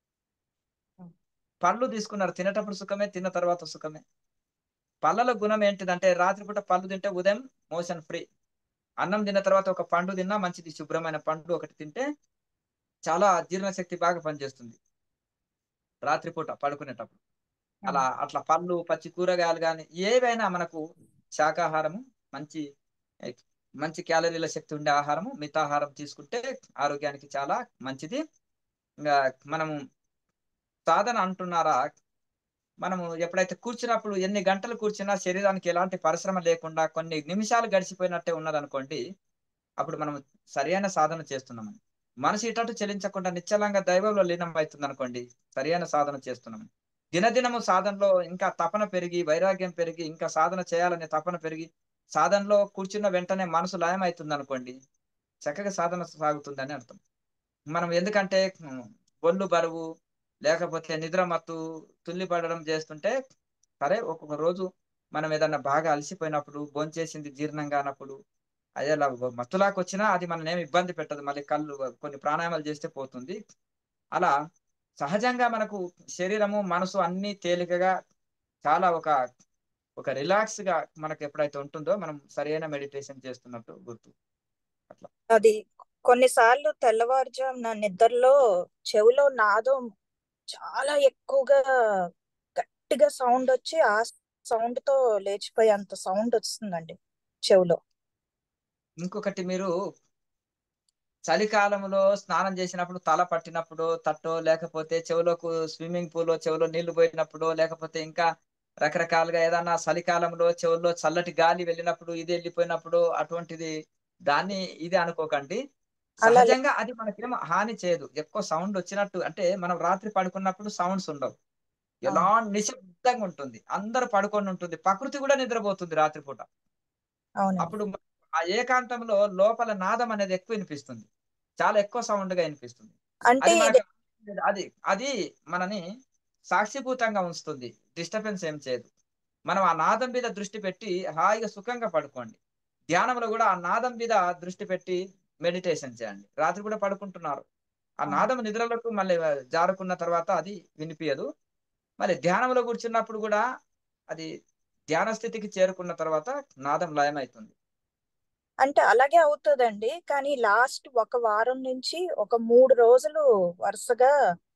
పళ్ళు తీసుకున్నారు తినేటప్పుడు సుఖమే తిన్న తర్వాత సుఖమే పళ్ళల గుణం ఏంటిదంటే రాత్రిపూట పళ్ళు తింటే ఉదయం మోషన్ ఫ్రీ అన్నం తిన్న తర్వాత ఒక పండు తిన్నా మంచిది శుభ్రమైన పండు ఒకటి తింటే చాలా జీర్ణశక్తి బాగా పనిచేస్తుంది రాత్రిపూట పడుకునేటప్పుడు అలా అట్లా పళ్ళు పచ్చి కూరగాయలు కానీ ఏవైనా మనకు శాకాహారము మంచి మంచి క్యాలరీల శక్తి ఉండే ఆహారము మితాహారం తీసుకుంటే ఆరోగ్యానికి చాలా మంచిది ఇంకా మనము సాధన అంటున్నారా మనము ఎప్పుడైతే కూర్చున్నప్పుడు ఎన్ని గంటలు కూర్చున్నా శరీరానికి ఎలాంటి పరిశ్రమ లేకుండా కొన్ని నిమిషాలు గడిచిపోయినట్టే ఉన్నదనుకోండి అప్పుడు మనం సరైన సాధన చేస్తున్నాం మనసు ఇటట్టు చెలించకుండా నిశ్చలంగా దైవంలో లీనం అవుతుంది అనుకోండి సరైన సాధన చేస్తున్నాం దినదినము సాధనలో ఇంకా తపన పెరిగి వైరాగ్యం పెరిగి ఇంకా సాధన చేయాలనే తపన పెరిగి సాధనలో కూర్చున్న వెంటనే మనసు లయం అవుతుంది అనుకోండి చక్కగా సాధన సాగుతుందని అర్థం మనం ఎందుకంటే ఉమ్, ఒళ్ళు బరువు లేకపోతే నిద్ర మత్తు తుల్లి పడడం చేస్తుంటే సరే ఒక్కొక్క రోజు మనం ఏదన్నా బాగా అలసిపోయినప్పుడు భోంచేసింది జీర్ణం కానప్పుడు అదే ఇలా మత్తులాకి వచ్చినా అది మనం ఏమి ఇబ్బంది పెట్టదు మళ్ళీ కళ్ళు కొన్ని ప్రాణాయామాలు చేస్తే పోతుంది అలా సహజంగా మనకు శరీరము మనసు అన్ని తేలికగా చాలా ఒక ఒక రిలాక్స్ గా మనకు ఎప్పుడైతే ఉంటుందో మనం సరైన మెడిటేషన్ చేస్తున్నట్టు గుర్తు అట్లా అది కొన్నిసార్లు తెల్లవారుజామున నిద్రలో చెవిలో నాదం చాలా ఎక్కువగా గట్టిగా సౌండ్ వచ్చి ఆ సౌండ్ తో లేచిపోయే అంత సౌండ్ వస్తుందండి చెవిలో ఇంకొకటి మీరు చలికాలంలో స్నానం చేసినప్పుడు తల పట్టినప్పుడు తట్టో లేకపోతే చెవులకు స్విమ్మింగ్ పూల్ చెవులో నీళ్లు పోయినప్పుడు లేకపోతే ఇంకా రకరకాలుగా ఏదన్నా చలికాలంలో చెవుల్లో చల్లటి గాలి వెళ్ళినప్పుడు ఇది వెళ్ళిపోయినప్పుడు అటువంటిది దాన్ని ఇది అనుకోకండి అలా లే- సహజంగా అది మనకేం హాని చేయదు ఎక్కువ సౌండ్ వచ్చినట్టు అంటే మనం రాత్రి పడుకున్నప్పుడు సౌండ్స్ ఉండవు ఎలా నిశ్శబ్దంగా ఉంటుంది అందరూ పడుకొని ఉంటుంది ప్రకృతి కూడా నిద్రపోతుంది రాత్రిపూట అవునండి అప్పుడు ఆ ఏకాంతంలో లోపల నాదం అనేది ఎక్కువ వినిపిస్తుంది చాలా ఎక్కువ సౌండ్ గా వినిపిస్తుంది అంటే అది ఇది మనకు అది అది మనని సాక్షిభూతంగా ఉంచుతుంది డిస్టర్బెన్స్ ఏం చేయదు మనం ఆ నాదం మీద దృష్టి పెట్టి హాయిగా సుఖంగా పడుకోండి ధ్యానంలో కూడా ఆ నాదం మీద దృష్టి పెట్టి మెడిటేషన్ చేయండి రాత్రి కూడా పడుకుంటున్నారు ఆ అవును. నాదం నిద్రలకు మళ్ళీ జారుకున్న తర్వాత అది వినిపించదు మళ్ళీ ధ్యానంలో కూర్చున్నప్పుడు కూడా అది ధ్యాన స్థితికి చేరుకున్న తర్వాత నాదం లయమవుతుంది అంటే అలాగే అవుతుందండి కానీ లాస్ట్ ఒక వారం నుంచి ఒక మూడు రోజులు వరుసగా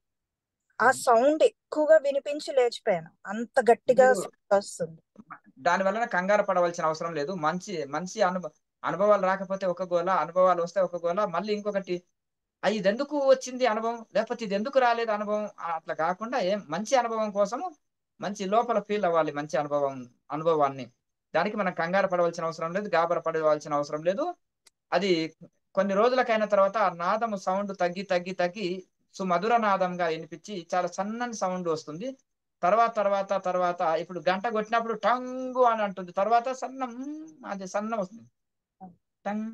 ఆ సౌండ్ ఎక్కువగా వినిపించి లేచిపోయాను అంత గట్టిగా మీరు sound వస్తుంది దాని వలన కంగారు పడవలసిన అవసరం లేదు మంచి మంచి అనుభవ అనుభవాలు రాకపోతే ఒక గోల అనుభవాలు వస్తే ఒక గోల మళ్ళీ ఇంకొకటి "ఆ, ఇది ఎందుకు వచ్చింది అనుభవం లేకపోతే ఇది ఎందుకు రాలేదు అనుభవం ఆ, అట్లా కాకుండా ఏం మంచి అనుభవం కోసము మంచి లోపల ఫీల్ అవ్వాలి మంచి అనుభవం అనుభవాన్ని దానికి మనం కంగారు పడవలసిన అవసరం లేదు గాబర పడవలసిన అవసరం లేదు అది కొన్ని రోజులకైన తర్వాత ఆ నాదము సౌండ్ తగ్గి తగ్గి తగ్గి సుమధుర నాదంగా వినిపించి చాలా సన్నని సౌండ్ వస్తుంది తర్వాత తర్వాత తర్వాత ఇప్పుడు గంట కొట్టినప్పుడు టంగు అని అంటుంది తర్వాత సన్నం అది సన్నం వస్తుంది టంగ్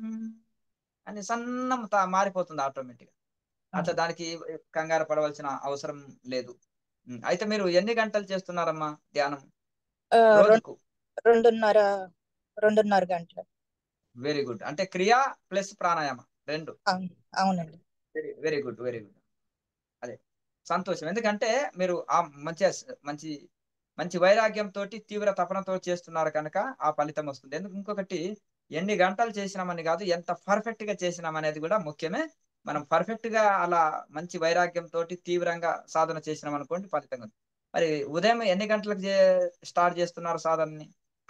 అని సన్నం తా- మారిపోతుంది ఆటోమేటిక్ అట్లా దానికి కంగారు పడవలసిన అవసరం లేదు ఉమ్, అయితే మీరు ఎన్ని గంటలు చేస్తున్నారమ్మా ధ్యానం ఆ, రెం- రోజుకు రెండున్నర రెండున్నర గంటలు వెరీ గుడ్ అంటే క్రియ ప్లస్ ప్రాణాయామ రెండు అవును అవునండి very very good very good అదే సంతోషం ఎందుకంటే మీరు ఆ మంచి మంచి మంచి వైరాగ్యంతో తీవ్ర తపనతో చేస్తున్నారు కనుక ఆ ఫలితం వస్తుంది ఎందుకు ఇంకొకటి ఎన్ని గంటలు చేసినామని కాదు ఎంత పర్ఫెక్ట్ గా చేసినాం అనేది కూడా ముఖ్యమే మనం పర్ఫెక్ట్ గా అలా మంచి వైరాగ్యంతో తీవ్రంగా సాధన చేసినాం అనుకోండి ఫలితం ఉంది. మరి ఉదయం ఎన్ని గంటలకు చే- స్టార్ట్ చేస్తున్నారు సాధనని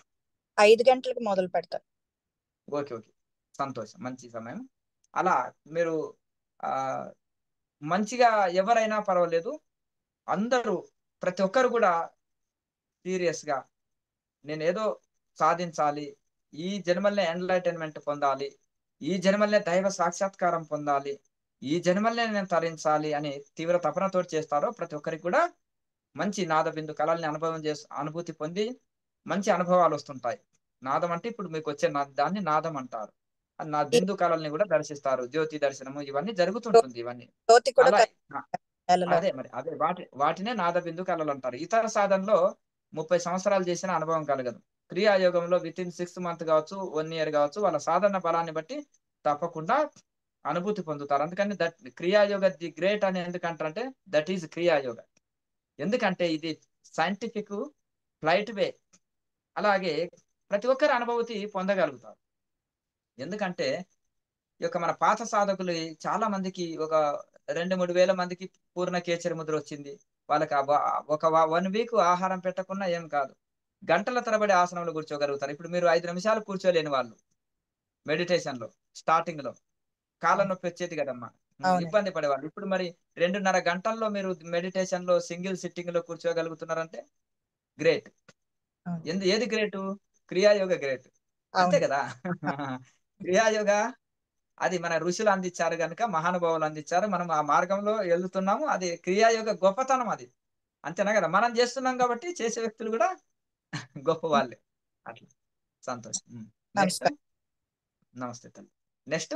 ఐదు గంటలకు మొదలు పెడతాను ఓకే ఓకే సంతోషం మంచి సమయం అలా మీరు ఆ మంచిగా ఎవరైనా పర్వాలేదు అందరూ ప్రతి ఒక్కరు కూడా సీరియస్ గా నేను ఏదో సాధించాలి ఈ జన్మల్నే ఎంలైటైన్మెంట్ పొందాలి ఈ జన్మల్నే దైవ సాక్షాత్కారం పొందాలి ఈ జన్మల్నే నేను తరించాలి అని తీవ్ర తపనతో చేస్తారో ప్రతి ఒక్కరికి కూడా మంచి నాదబిందు కళల్ని అనుభవం చేసి అనుభూతి పొంది మంచి అనుభవాలు వస్తుంటాయి నాదం అంటే ఇప్పుడు మీకు వచ్చే నా- దాన్ని నాదం అంటారు ఆ నా బిందు కళల్ని కూడా దర్శిస్తారు జ్యోతి దర్శనము ఇవన్నీ జరుగుతుంటుంది ఇవన్నీ జ్యోతి కూడా అలా కనిపిస్తుంది నెలలో అదే మరి అదే వాటి వాటినే నాద బిందు కళలు అంటారు ఇతర సాధనలో ముప్పై సంవత్సరాలు చేసిన అనుభవం కలగదు క్రియాయోగంలో విత్ ఇన్ సిక్స్ మంత్ కావచ్చు వన్ ఇయర్ కావచ్చు వాళ్ళ సాధన బలాన్ని బట్టి తప్పకుండా అనుభూతి పొందుతారు అందుకని దట్ క్రియాయోగ ది గ్రేట్ అని ఎందుకంటారంటే దట్ ఈజ్ క్రియాయోగ ఎందుకంటే ఇది సైంటిఫిక్ ఫ్లైట్ వే అలాగే ప్రతి ఒక్కరి అనుభూతి పొందగలుగుతారు ఎందుకంటే ఈ యొక్క మన పాత సాధకులు చాలా మందికి ఒక రెండు మూడు వేల మందికి పూర్ణ కేచరి ముద్ర వచ్చింది వాళ్ళకి ఆ వా- ఒక వన్ వీక్ ఆహారం పెట్టకుండా ఏం కాదు గంటల తరబడి ఆసనంలో కూర్చోగలుగుతారు ఇప్పుడు మీరు ఐదు నిమిషాలు కూర్చోలేని వాళ్ళు మెడిటేషన్ లో స్టార్టింగ్ లో కాళ్ళ నొప్పి వచ్చేది కదమ్మా అవునండి. ఇబ్బంది పడేవాళ్ళు ఇప్పుడు మరి రెండున్నర గంటల్లో మీరు మెడిటేషన్ లో సింగిల్ సిట్టింగ్ లో కూర్చోగలుగుతున్నారంటే గ్రేట్ అవును. ఎందు ఏది గ్రేటు క్రియాయోగ గ్రేట్ అంతే అవును కదా క్రియాయోగ అది మన ఋషులు అందించారు కనుక మహానుభావులు అందించారు మనం ఆ మార్గంలో వెళ్తున్నాము అది క్రియాయోగ గొప్పతనం అది అంతేనా కదా మనం చేస్తున్నాం కాబట్టి చేసే వ్యక్తులు కూడా గొప్ప వాళ్ళే అట్లా సంతోషం ఉమ్. నెక్స్ట్ నమస్కారం నమస్తే తల్లి నెక్స్ట్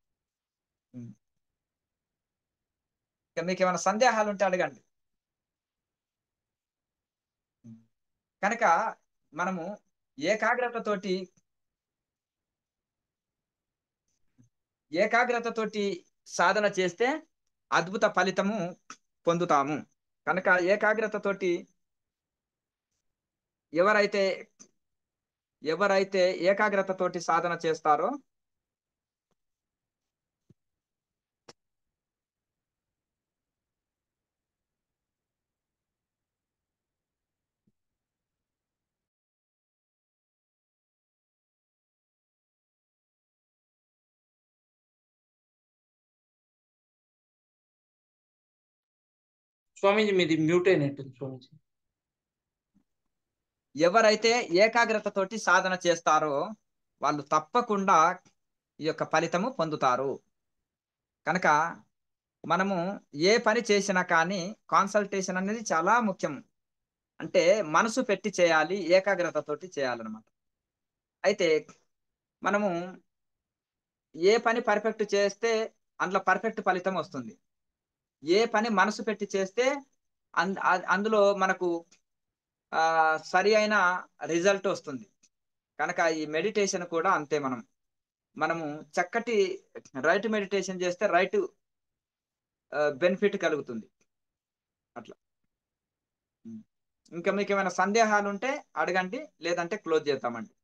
ఇక మీకు ఏమైనా సందేహాలు ఉంటే అడగండి కనుక మనము ఏకాగ్రతతోటి ఏకాగ్రతతోటి సాధన చేస్తే అద్భుత ఫలితము పొందుతాము కనుక ఏకాగ్రతతోటి ఎవరైతే ఎవరైతే ఏకాగ్రతతోటి సాధన చేస్తారో స్వామీజీ మీది మ్యూట్ అయినట్టుంది స్వామీజీ ఎవరైతే ఏకాగ్రతతోటి సాధన చేస్తారో వాళ్ళు తప్పకుండా ఈ యొక్క ఫలితము పొందుతారు కనుక మనము ఏ పని చేసినా కానీ కాన్సల్టేషన్ అనేది చాలా ముఖ్యం అంటే మనసు పెట్టి చేయాలి ఏకాగ్రతతోటి చేయాలన్నమాట అయితే మనము ఏ పని పర్ఫెక్ట్ చేస్తే అందులో పర్ఫెక్ట్ ఫలితం వస్తుంది ఏ పని మనసు పెట్టి చేస్తే అంద అ- అందులో మనకు ఆ సరి అయిన రిజల్ట్ వస్తుంది కనుక ఈ మెడిటేషన్ కూడా అంతే మనం మనము చక్కటి రైట్ మెడిటేషన్ చేస్తే రైట్ బెనిఫిట్ కలుగుతుంది అట్లా ఉం. ఇంకా మీకు ఏమైనా సందేహాలు ఉంటే అడగండి లేదంటే క్లోజ్ చేద్దామండి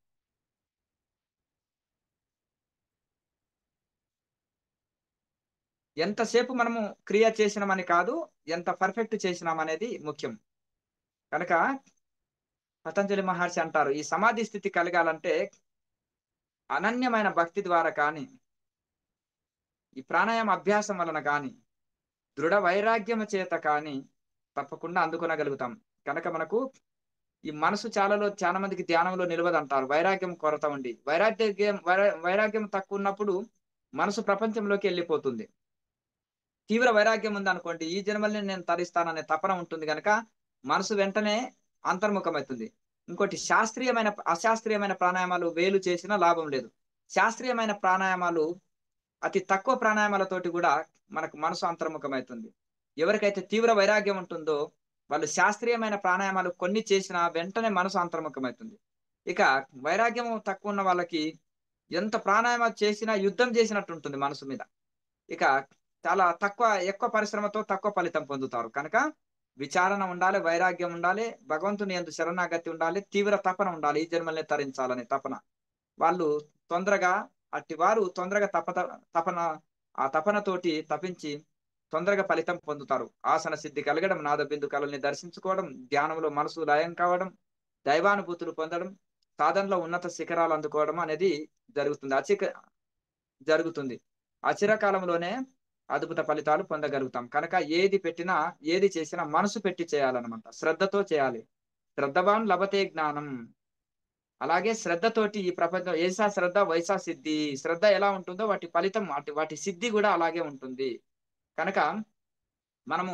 ఎంతసేపు మనము క్రియ చేసినామని కాదు ఎంత పర్ఫెక్ట్ చేసినామనేది ముఖ్యం కనుక పతంజలి మహర్షి అంటారు ఈ సమాధి స్థితి కలగాలంటే అనన్యమైన భక్తి ద్వారా కానీ ఈ ప్రాణాయామ అభ్యాసం వలన కానీ దృఢ వైరాగ్యము చేత కానీ తప్పకుండా అందుకొనగలుగుతాం కనుక మనకు ఈ మనసు చాలాలో చాలా మందికి ధ్యానంలో నిలవదు అంటారు వైరాగ్యం కొరత ఉండి వైరాగ్యం వైరా- వైరాగ్యం తక్కువ ఉన్నప్పుడు మనసు ప్రపంచంలోకి వెళ్ళిపోతుంది తీవ్ర వైరాగ్యం ఉంది అనుకోండి ఈ జన్మల్ని నేను తరిస్తాననే తపన ఉంటుంది కనుక మనసు వెంటనే అంతర్ముఖమవుతుంది ఇంకోటి శాస్త్రీయమైన అశాస్త్రీయమైన ప్రాణాయామాలు వేలు చేసినా లాభం లేదు శాస్త్రీయమైన ప్రాణాయామాలు అతి తక్కువ ప్రాణాయామాలతోటి కూడా మనకు మనసు అంతర్ముఖమవుతుంది ఎవరికైతే తీవ్ర వైరాగ్యం ఉంటుందో వాళ్ళు శాస్త్రీయమైన ప్రాణాయామాలు కొన్ని చేసినా వెంటనే మనసు అంతర్ముఖమవుతుంది ఇక వైరాగ్యం తక్కువ ఉన్న వాళ్ళకి ఎంత ప్రాణాయామం చేసినా యుద్ధం చేసినట్టు ఉంటుంది మనసు మీద ఇక చాలా తక్కువ ఎక్కువ పరిశ్రమతో తక్కువ ఫలితం పొందుతారు కనుక విచారణ ఉండాలి వైరాగ్యం ఉండాలి భగవంతుని ఎందు శరణాగతి ఉండాలి తీవ్ర తపన ఉండాలి ఈ జన్మల్ని తరించాలనే తపన వాళ్ళు తొందరగా అట్టి వారు తొందరగా తపత తపన ఆ తపనతోటి తపించి తొందరగా ఫలితం పొందుతారు ఆసన సిద్ధి కలగడం నాద బిందు కళల్ని దర్శించుకోవడం ధ్యానంలో మనసు లయం కావడం దైవానుభూతులు పొందడం సాధనలో ఉన్నత శిఖరాలు అందుకోవడం అనేది జరుగుతుంది అచిక జరుగుతుంది అచిరకాలంలోనే అద్భుత ఫలితాలు పొందగలుగుతాం కనుక ఏది పెట్టినా ఏది చేసినా మనసు పెట్టి చేయాలన్నమాట శ్రద్ధతో చేయాలి శ్రద్ధవాన్ లభతే జ్ఞానం అలాగే శ్రద్ధతోటి ఈ ప్రపంచం ఏసా శ్రద్ధ వైసా సిద్ధి శ్రద్ధ ఎలా ఉంటుందో వాటి ఫలితం వాటి వాటి సిద్ధి కూడా అలాగే ఉంటుంది కనుక మనము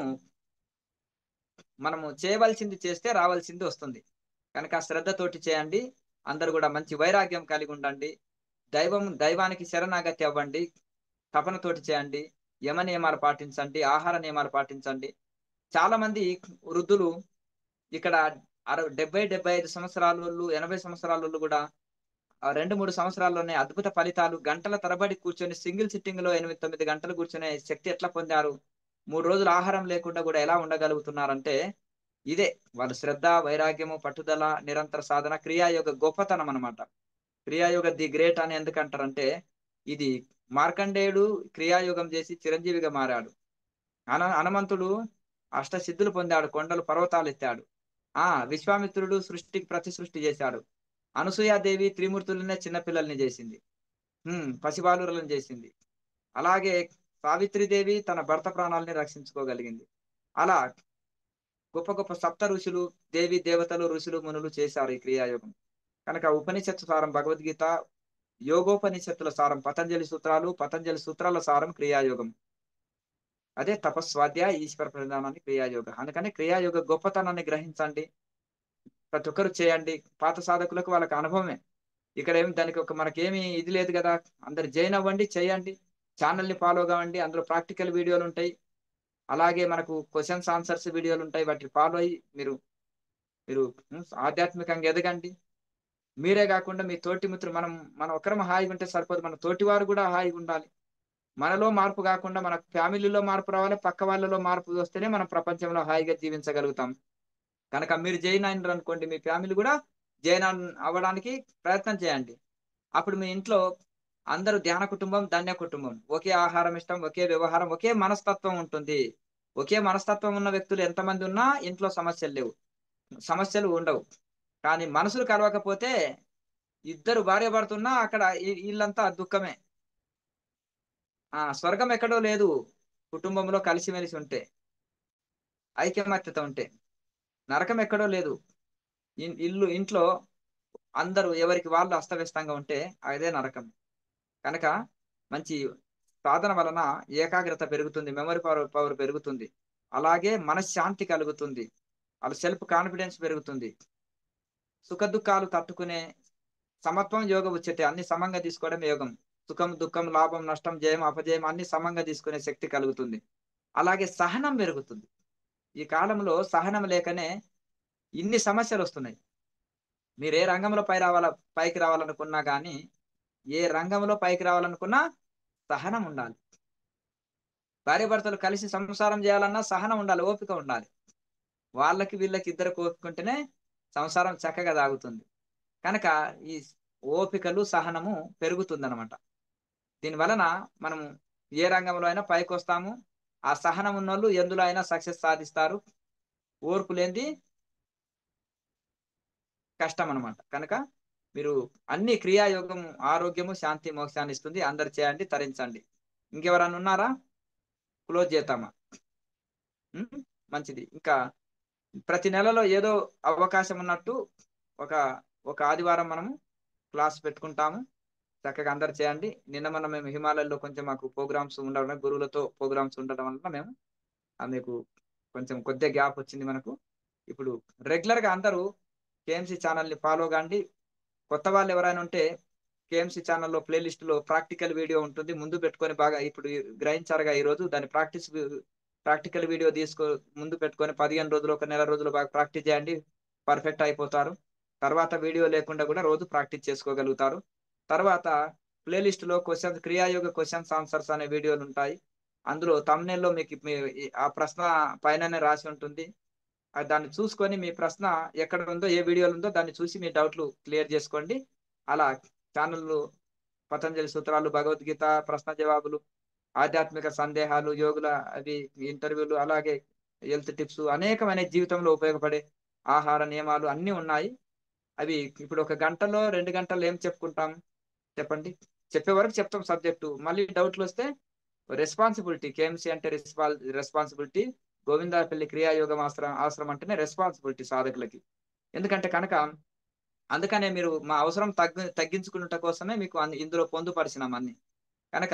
మనము చేయవలసింది చేస్తే రావాల్సింది వస్తుంది కనుక శ్రద్ధతోటి చేయండి అందరు కూడా మంచి వైరాగ్యం కలిగి ఉండండి దైవం దైవానికి శరణాగతి అవ్వండి తపనతోటి చేయండి యమ నియమాలు పాటించండి ఆహార నియమాలు పాటించండి చాలా మంది వృద్ధులు ఇక్కడ అరవై డెబ్బై డెబ్బై ఐదు సంవత్సరాల వాళ్ళు ఎనభై సంవత్సరాల వాళ్ళు కూడా ఆ రెండు మూడు సంవత్సరాల్లోనే అద్భుత ఫలితాలు గంటల తరబడి కూర్చొని సింగిల్ సిట్టింగ్ లో ఎనిమిది తొమ్మిది గంటలు కూర్చొనే శక్తి ఎట్లా పొందారు మూడు రోజులు ఆహారం లేకుండా కూడా ఎలా ఉండగలుగుతున్నారంటే ఇదే వాళ్ళ శ్రద్ధ వైరాగ్యము పట్టుదల నిరంతర సాధన క్రియాయోగ గొప్పతనం అన్నమాట క్రియాయోగ ది గ్రేట్ అని ఎందుకంటారంటే ఇది మార్కండేయుడు క్రియాయోగం చేసి చిరంజీవిగా మారాడు హన హనుమంతుడు అష్టసిద్ధులు పొందాడు కొండలు పర్వతాలు ఎత్తాడు ఆ విశ్వామిత్రుడు సృష్టికి ప్రతి సృష్టి చేశాడు అనసూయాదేవి త్రిమూర్తులనే చిన్నపిల్లల్ని చేసింది ఉమ్ పసిబాలురలను చేసింది అలాగే సావిత్రిదేవి తన భర్త ప్రాణాలని రక్షించుకోగలిగింది అలా గొప్ప గొప్ప సప్త ఋషులు దేవి దేవతలు ఋషులు మునులు చేశారు ఈ క్రియాయోగం కనుక ఉపనిషత్తు సారం భగవద్గీత యోగోపనిషత్తుల సారం పతంజలి సూత్రాలు పతంజలి సూత్రాల సారం క్రియాయోగం అదే తపస్వాధ్యాయ ఈశ్వర ప్రధానాన్ని క్రియాయోగ అందుకని క్రియాయోగ గొప్పతనాన్ని గ్రహించండి ప్రతి ఒక్కరు చేయండి పాత సాధకులకు వాళ్ళకి అనుభవమే ఇక్కడ ఏమి దానికి ఒక మనకేమి ఇది లేదు కదా అందరు జాయిన్ అవ్వండి చేయండి ఛానల్ని ఫాలో కావండి అందులో ప్రాక్టికల్ వీడియోలు ఉంటాయి అలాగే మనకు క్వశ్చన్స్ ఆన్సర్స్ వీడియోలు ఉంటాయి వాటిని ఫాలో అయ్యి మీరు మీరు ఉమ్, ఆధ్యాత్మికంగా ఎదగండి మీరే కాకుండా మీ తోటి మిత్రులు మనం మనం ఒకరం హాయిగా ఉంటే సరిపోదు మన తోటి వారు కూడా హాయిగా ఉండాలి మనలో మార్పు కాకుండా మన ఫ్యామిలీలో మార్పు రావాలి పక్క వాళ్ళలో మార్పు వస్తేనే మనం ప్రపంచంలో హాయిగా జీవించగలుగుతాం కనుక మీరు జైన్ అయినారు అనుకోండి మీ ఫ్యామిలీ కూడా జైన్ అవ్వడానికి ప్రయత్నం చేయండి అప్పుడు మీ ఇంట్లో అందరూ ధ్యాన కుటుంబం ధన్య కుటుంబం ఒకే ఆహారం ఇష్టం ఒకే వ్యవహారం ఒకే మనస్తత్వం ఉంటుంది ఒకే మనస్తత్వం ఉన్న వ్యక్తులు ఎంతమంది ఉన్నా ఇంట్లో సమస్యలు లేవు సమస్యలు ఉండవు కానీ మనసులు కలవకపోతే ఇద్దరు భార్య పడుతున్నా అక్కడ ఈ- వీళ్ళంతా దుఃఖమే ఆ స్వర్గం ఎక్కడో లేదు కుటుంబంలో కలిసిమెలిసి ఉంటే ఐక్యమత్యత ఉంటే నరకం ఎక్కడో లేదు ఇన్- ఇల్లు ఇంట్లో అందరూ ఎవరికి వాళ్ళు అస్తవ్యస్తంగా ఉంటే అదే నరకం కనుక మంచి సాధన వలన ఏకాగ్రత పెరుగుతుంది మెమరీ పవర్ పవర్ పెరుగుతుంది అలాగే మనశ్శాంతి కలుగుతుంది వాళ్ళ సెల్ఫ్ కాన్ఫిడెన్స్ పెరుగుతుంది సుఖ దుఃఖాలు తట్టుకునే సమత్వం యోగ ఉచ్యతే అన్ని సమంగా తీసుకోవడం యోగం సుఖం దుఃఖం లాభం నష్టం జయం అపజయం అన్ని సమంగా తీసుకునే శక్తి కలుగుతుంది అలాగే సహనం పెరుగుతుంది ఈ కాలంలో సహనం లేకనే ఇన్ని సమస్యలు వస్తున్నాయి మీరు ఏ రంగంలో పై రావాల పైకి రావాలనుకున్నా కానీ ఏ రంగంలో పైకి రావాలనుకున్నా సహనం ఉండాలి భార్య భర్తలు కలిసి సంసారం చేయాలన్నా సహనం ఉండాలి ఓపిక ఉండాలి వాళ్ళకి వీళ్ళకి ఇద్దరికి ఓపిక ఉంటేనే సంసారం చక్కగా సాగుతుంది కనుక ఈ ఓపికలు సహనము పెరుగుతుంది అనమాట దీని వలన మనం ఏ రంగంలో అయినా పైకి వస్తాము ఆ సహనం ఉన్నోళ్ళు ఎందులో అయినా సక్సెస్ సాధిస్తారు ఓర్పు లేనిది కష్టం అనమాట కనుక మీరు అన్ని క్రియాయోగం ఆరోగ్యము శాంతి మోక్షాన్ని ఇస్తుంది అందరు చేయండి తరించండి ఇంకెవరన్నా ఉన్నారా క్లోజ్ చేద్దామా ఉం? మంచిది ఇంకా ప్రతి నెలలో ఏదో అవకాశం ఉన్నట్టు ఒక ఒక ఆదివారం మనము క్లాస్ పెట్టుకుంటాము చక్కగా అందరు చేయండి నిన్న మొన్న మేము హిమాలయాల్లో కొంచెం మాకు ప్రోగ్రామ్స్ ఉండడం గురువులతో ప్రోగ్రామ్స్ ఉండడం వల్ల మేము ఆ మీకు కొంచెం కొద్దిగా గ్యాప్ వచ్చింది మనకు ఇప్పుడు రెగ్యులర్ గా అందరూ కేఎంసీ ఛానల్ని ఫాలో కాండి కొత్త వాళ్ళు ఎవరైనా ఉంటే కేఎంసీ ఛానల్లో ప్లేలిస్ట్ లో ప్రాక్టికల్ వీడియో ఉంటుంది ముందు పెట్టుకొని బాగా ఇప్పుడు ఈ- గ్రహించారుగా ఈ రోజు దాని ప్రాక్టీస్ ప్రాక్టికల్ వీడియో తీసుకో ముందు పెట్టుకొని పదిహేను రోజులు ఒక నెల రోజులు బాగా ప్రాక్టీస్ చేయండి పర్ఫెక్ట్ అయిపోతారు తర్వాత వీడియో లేకుండా కూడా రోజు ప్రాక్టీస్ చేసుకోగలుగుతారు తర్వాత ప్లేలిస్ట్ లో క్వశ్చన్స్ క్రియాయోగ క్వశ్చన్స్ ఆన్సర్స్ అనే వీడియోలు ఉంటాయి అందులో thumbnail లో మీకు మీ ఈ- ఆ ప్రశ్న పైననే రాసి ఉంటుంది ఆ దాన్ని చూసుకొని మీ ప్రశ్న ఎక్కడ ఉందో ఏ వీడియోలో ఉందో దాన్ని చూసి మీ డౌట్లు క్లియర్ చేసుకోండి అలా ఛానళ్ళు పతంజలి సూత్రాలు భగవద్గీత ప్రశ్న జవాబులు ఆధ్యాత్మిక సందేహాలు యోగుల అవి ఇంటర్వ్యూలు అలాగే హెల్త్ టిప్స్ అనేకమైన జీవితంలో ఉపయోగపడే ఆహార నియమాలు అన్నీ ఉన్నాయి అవి ఇప్పుడు ఒక గంటలో రెండు గంటల్లో ఏం చెప్పుకుంటాం చెప్పండి చెప్పే వరకు చెప్తాం సబ్జెక్టు మళ్ళీ డౌట్లు వస్తే రెస్పాన్సిబిలిటీ కేఎంసీ అంటే రెస్పాల్ రెస్పాన్సిబిలిటీ గోవిందాపల్లి క్రియాయోగం ఆశ్రమం ఆశ్రమం అంటేనే రెస్పాన్సిబిలిటీ సాధకులకి ఎందుకంటే కనుక అందుకనే మీరు మా అవసరం తగ్గి తగ్గించుకున్నట కోసమే మీకు అన్ని- ఇందులో పొందుపరిచినాం అన్ని కనుక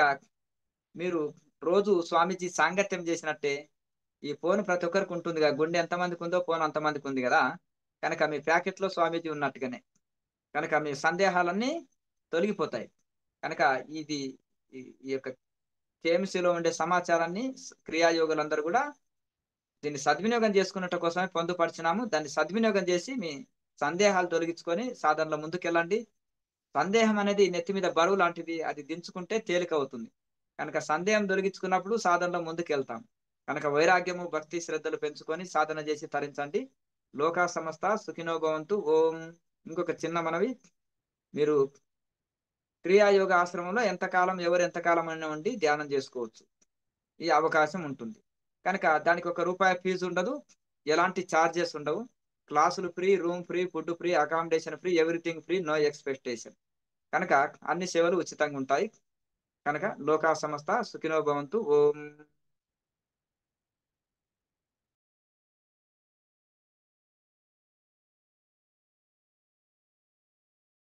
మీరు రోజు స్వామీజీ సాంగత్యం చేసినట్టే ఈ ఫోన్ ప్రతి ఒక్కరికి ఉంటుంది కదా గుండె ఎంతమందికి ఉందో ఫోన్ అంతమందికి ఉంది కదా కనుక మీ ప్యాకెట్లో స్వామీజీ ఉన్నట్టుగానే కనుక మీ సందేహాలన్నీ తొలగిపోతాయి కనుక ఇది ఈ ఈ యొక్క కేఎంసీలో ఉండే సమాచారాన్ని క్రియాయోగులందరూ కూడా దీన్ని సద్వినియోగం చేసుకున్నట్టు కోసమే పొందుపరిచినాము దాన్ని సద్వినియోగం చేసి మీ సందేహాలు తొలగించుకొని సాధనలో ముందుకెళ్ళండి సందేహం అనేది నెత్తి మీద బరువు లాంటిది అది దించుకుంటే తేలిక అవుతుంది కనుక సందేహం తొలగించుకున్నప్పుడు సాధనలో ముందుకెళ్తాం కనుక వైరాగ్యము భక్తి శ్రద్ధలు పెంచుకొని సాధన చేసి తరించండి లోకా సమస్త సుఖినో భవంతు ఓం ఇంకొక చిన్న మనవి మీరు క్రియాయోగ ఆశ్రమంలో ఎంతకాలం ఎవరు ఎంతకాలం అయినా ఉండి ధ్యానం చేసుకోవచ్చు ఈ అవకాశం ఉంటుంది కనుక దానికి ఒక రూపాయి ఫీజు ఉండదు ఎలాంటి ఛార్జెస్ ఉండవు క్లాసులు free room free food free accommodation free everything free no expectation కనుక అన్ని సేవలు ఉచితంగా ఉంటాయి కనుక లోకా సంస్థ సుఖినో భవంతు ఓం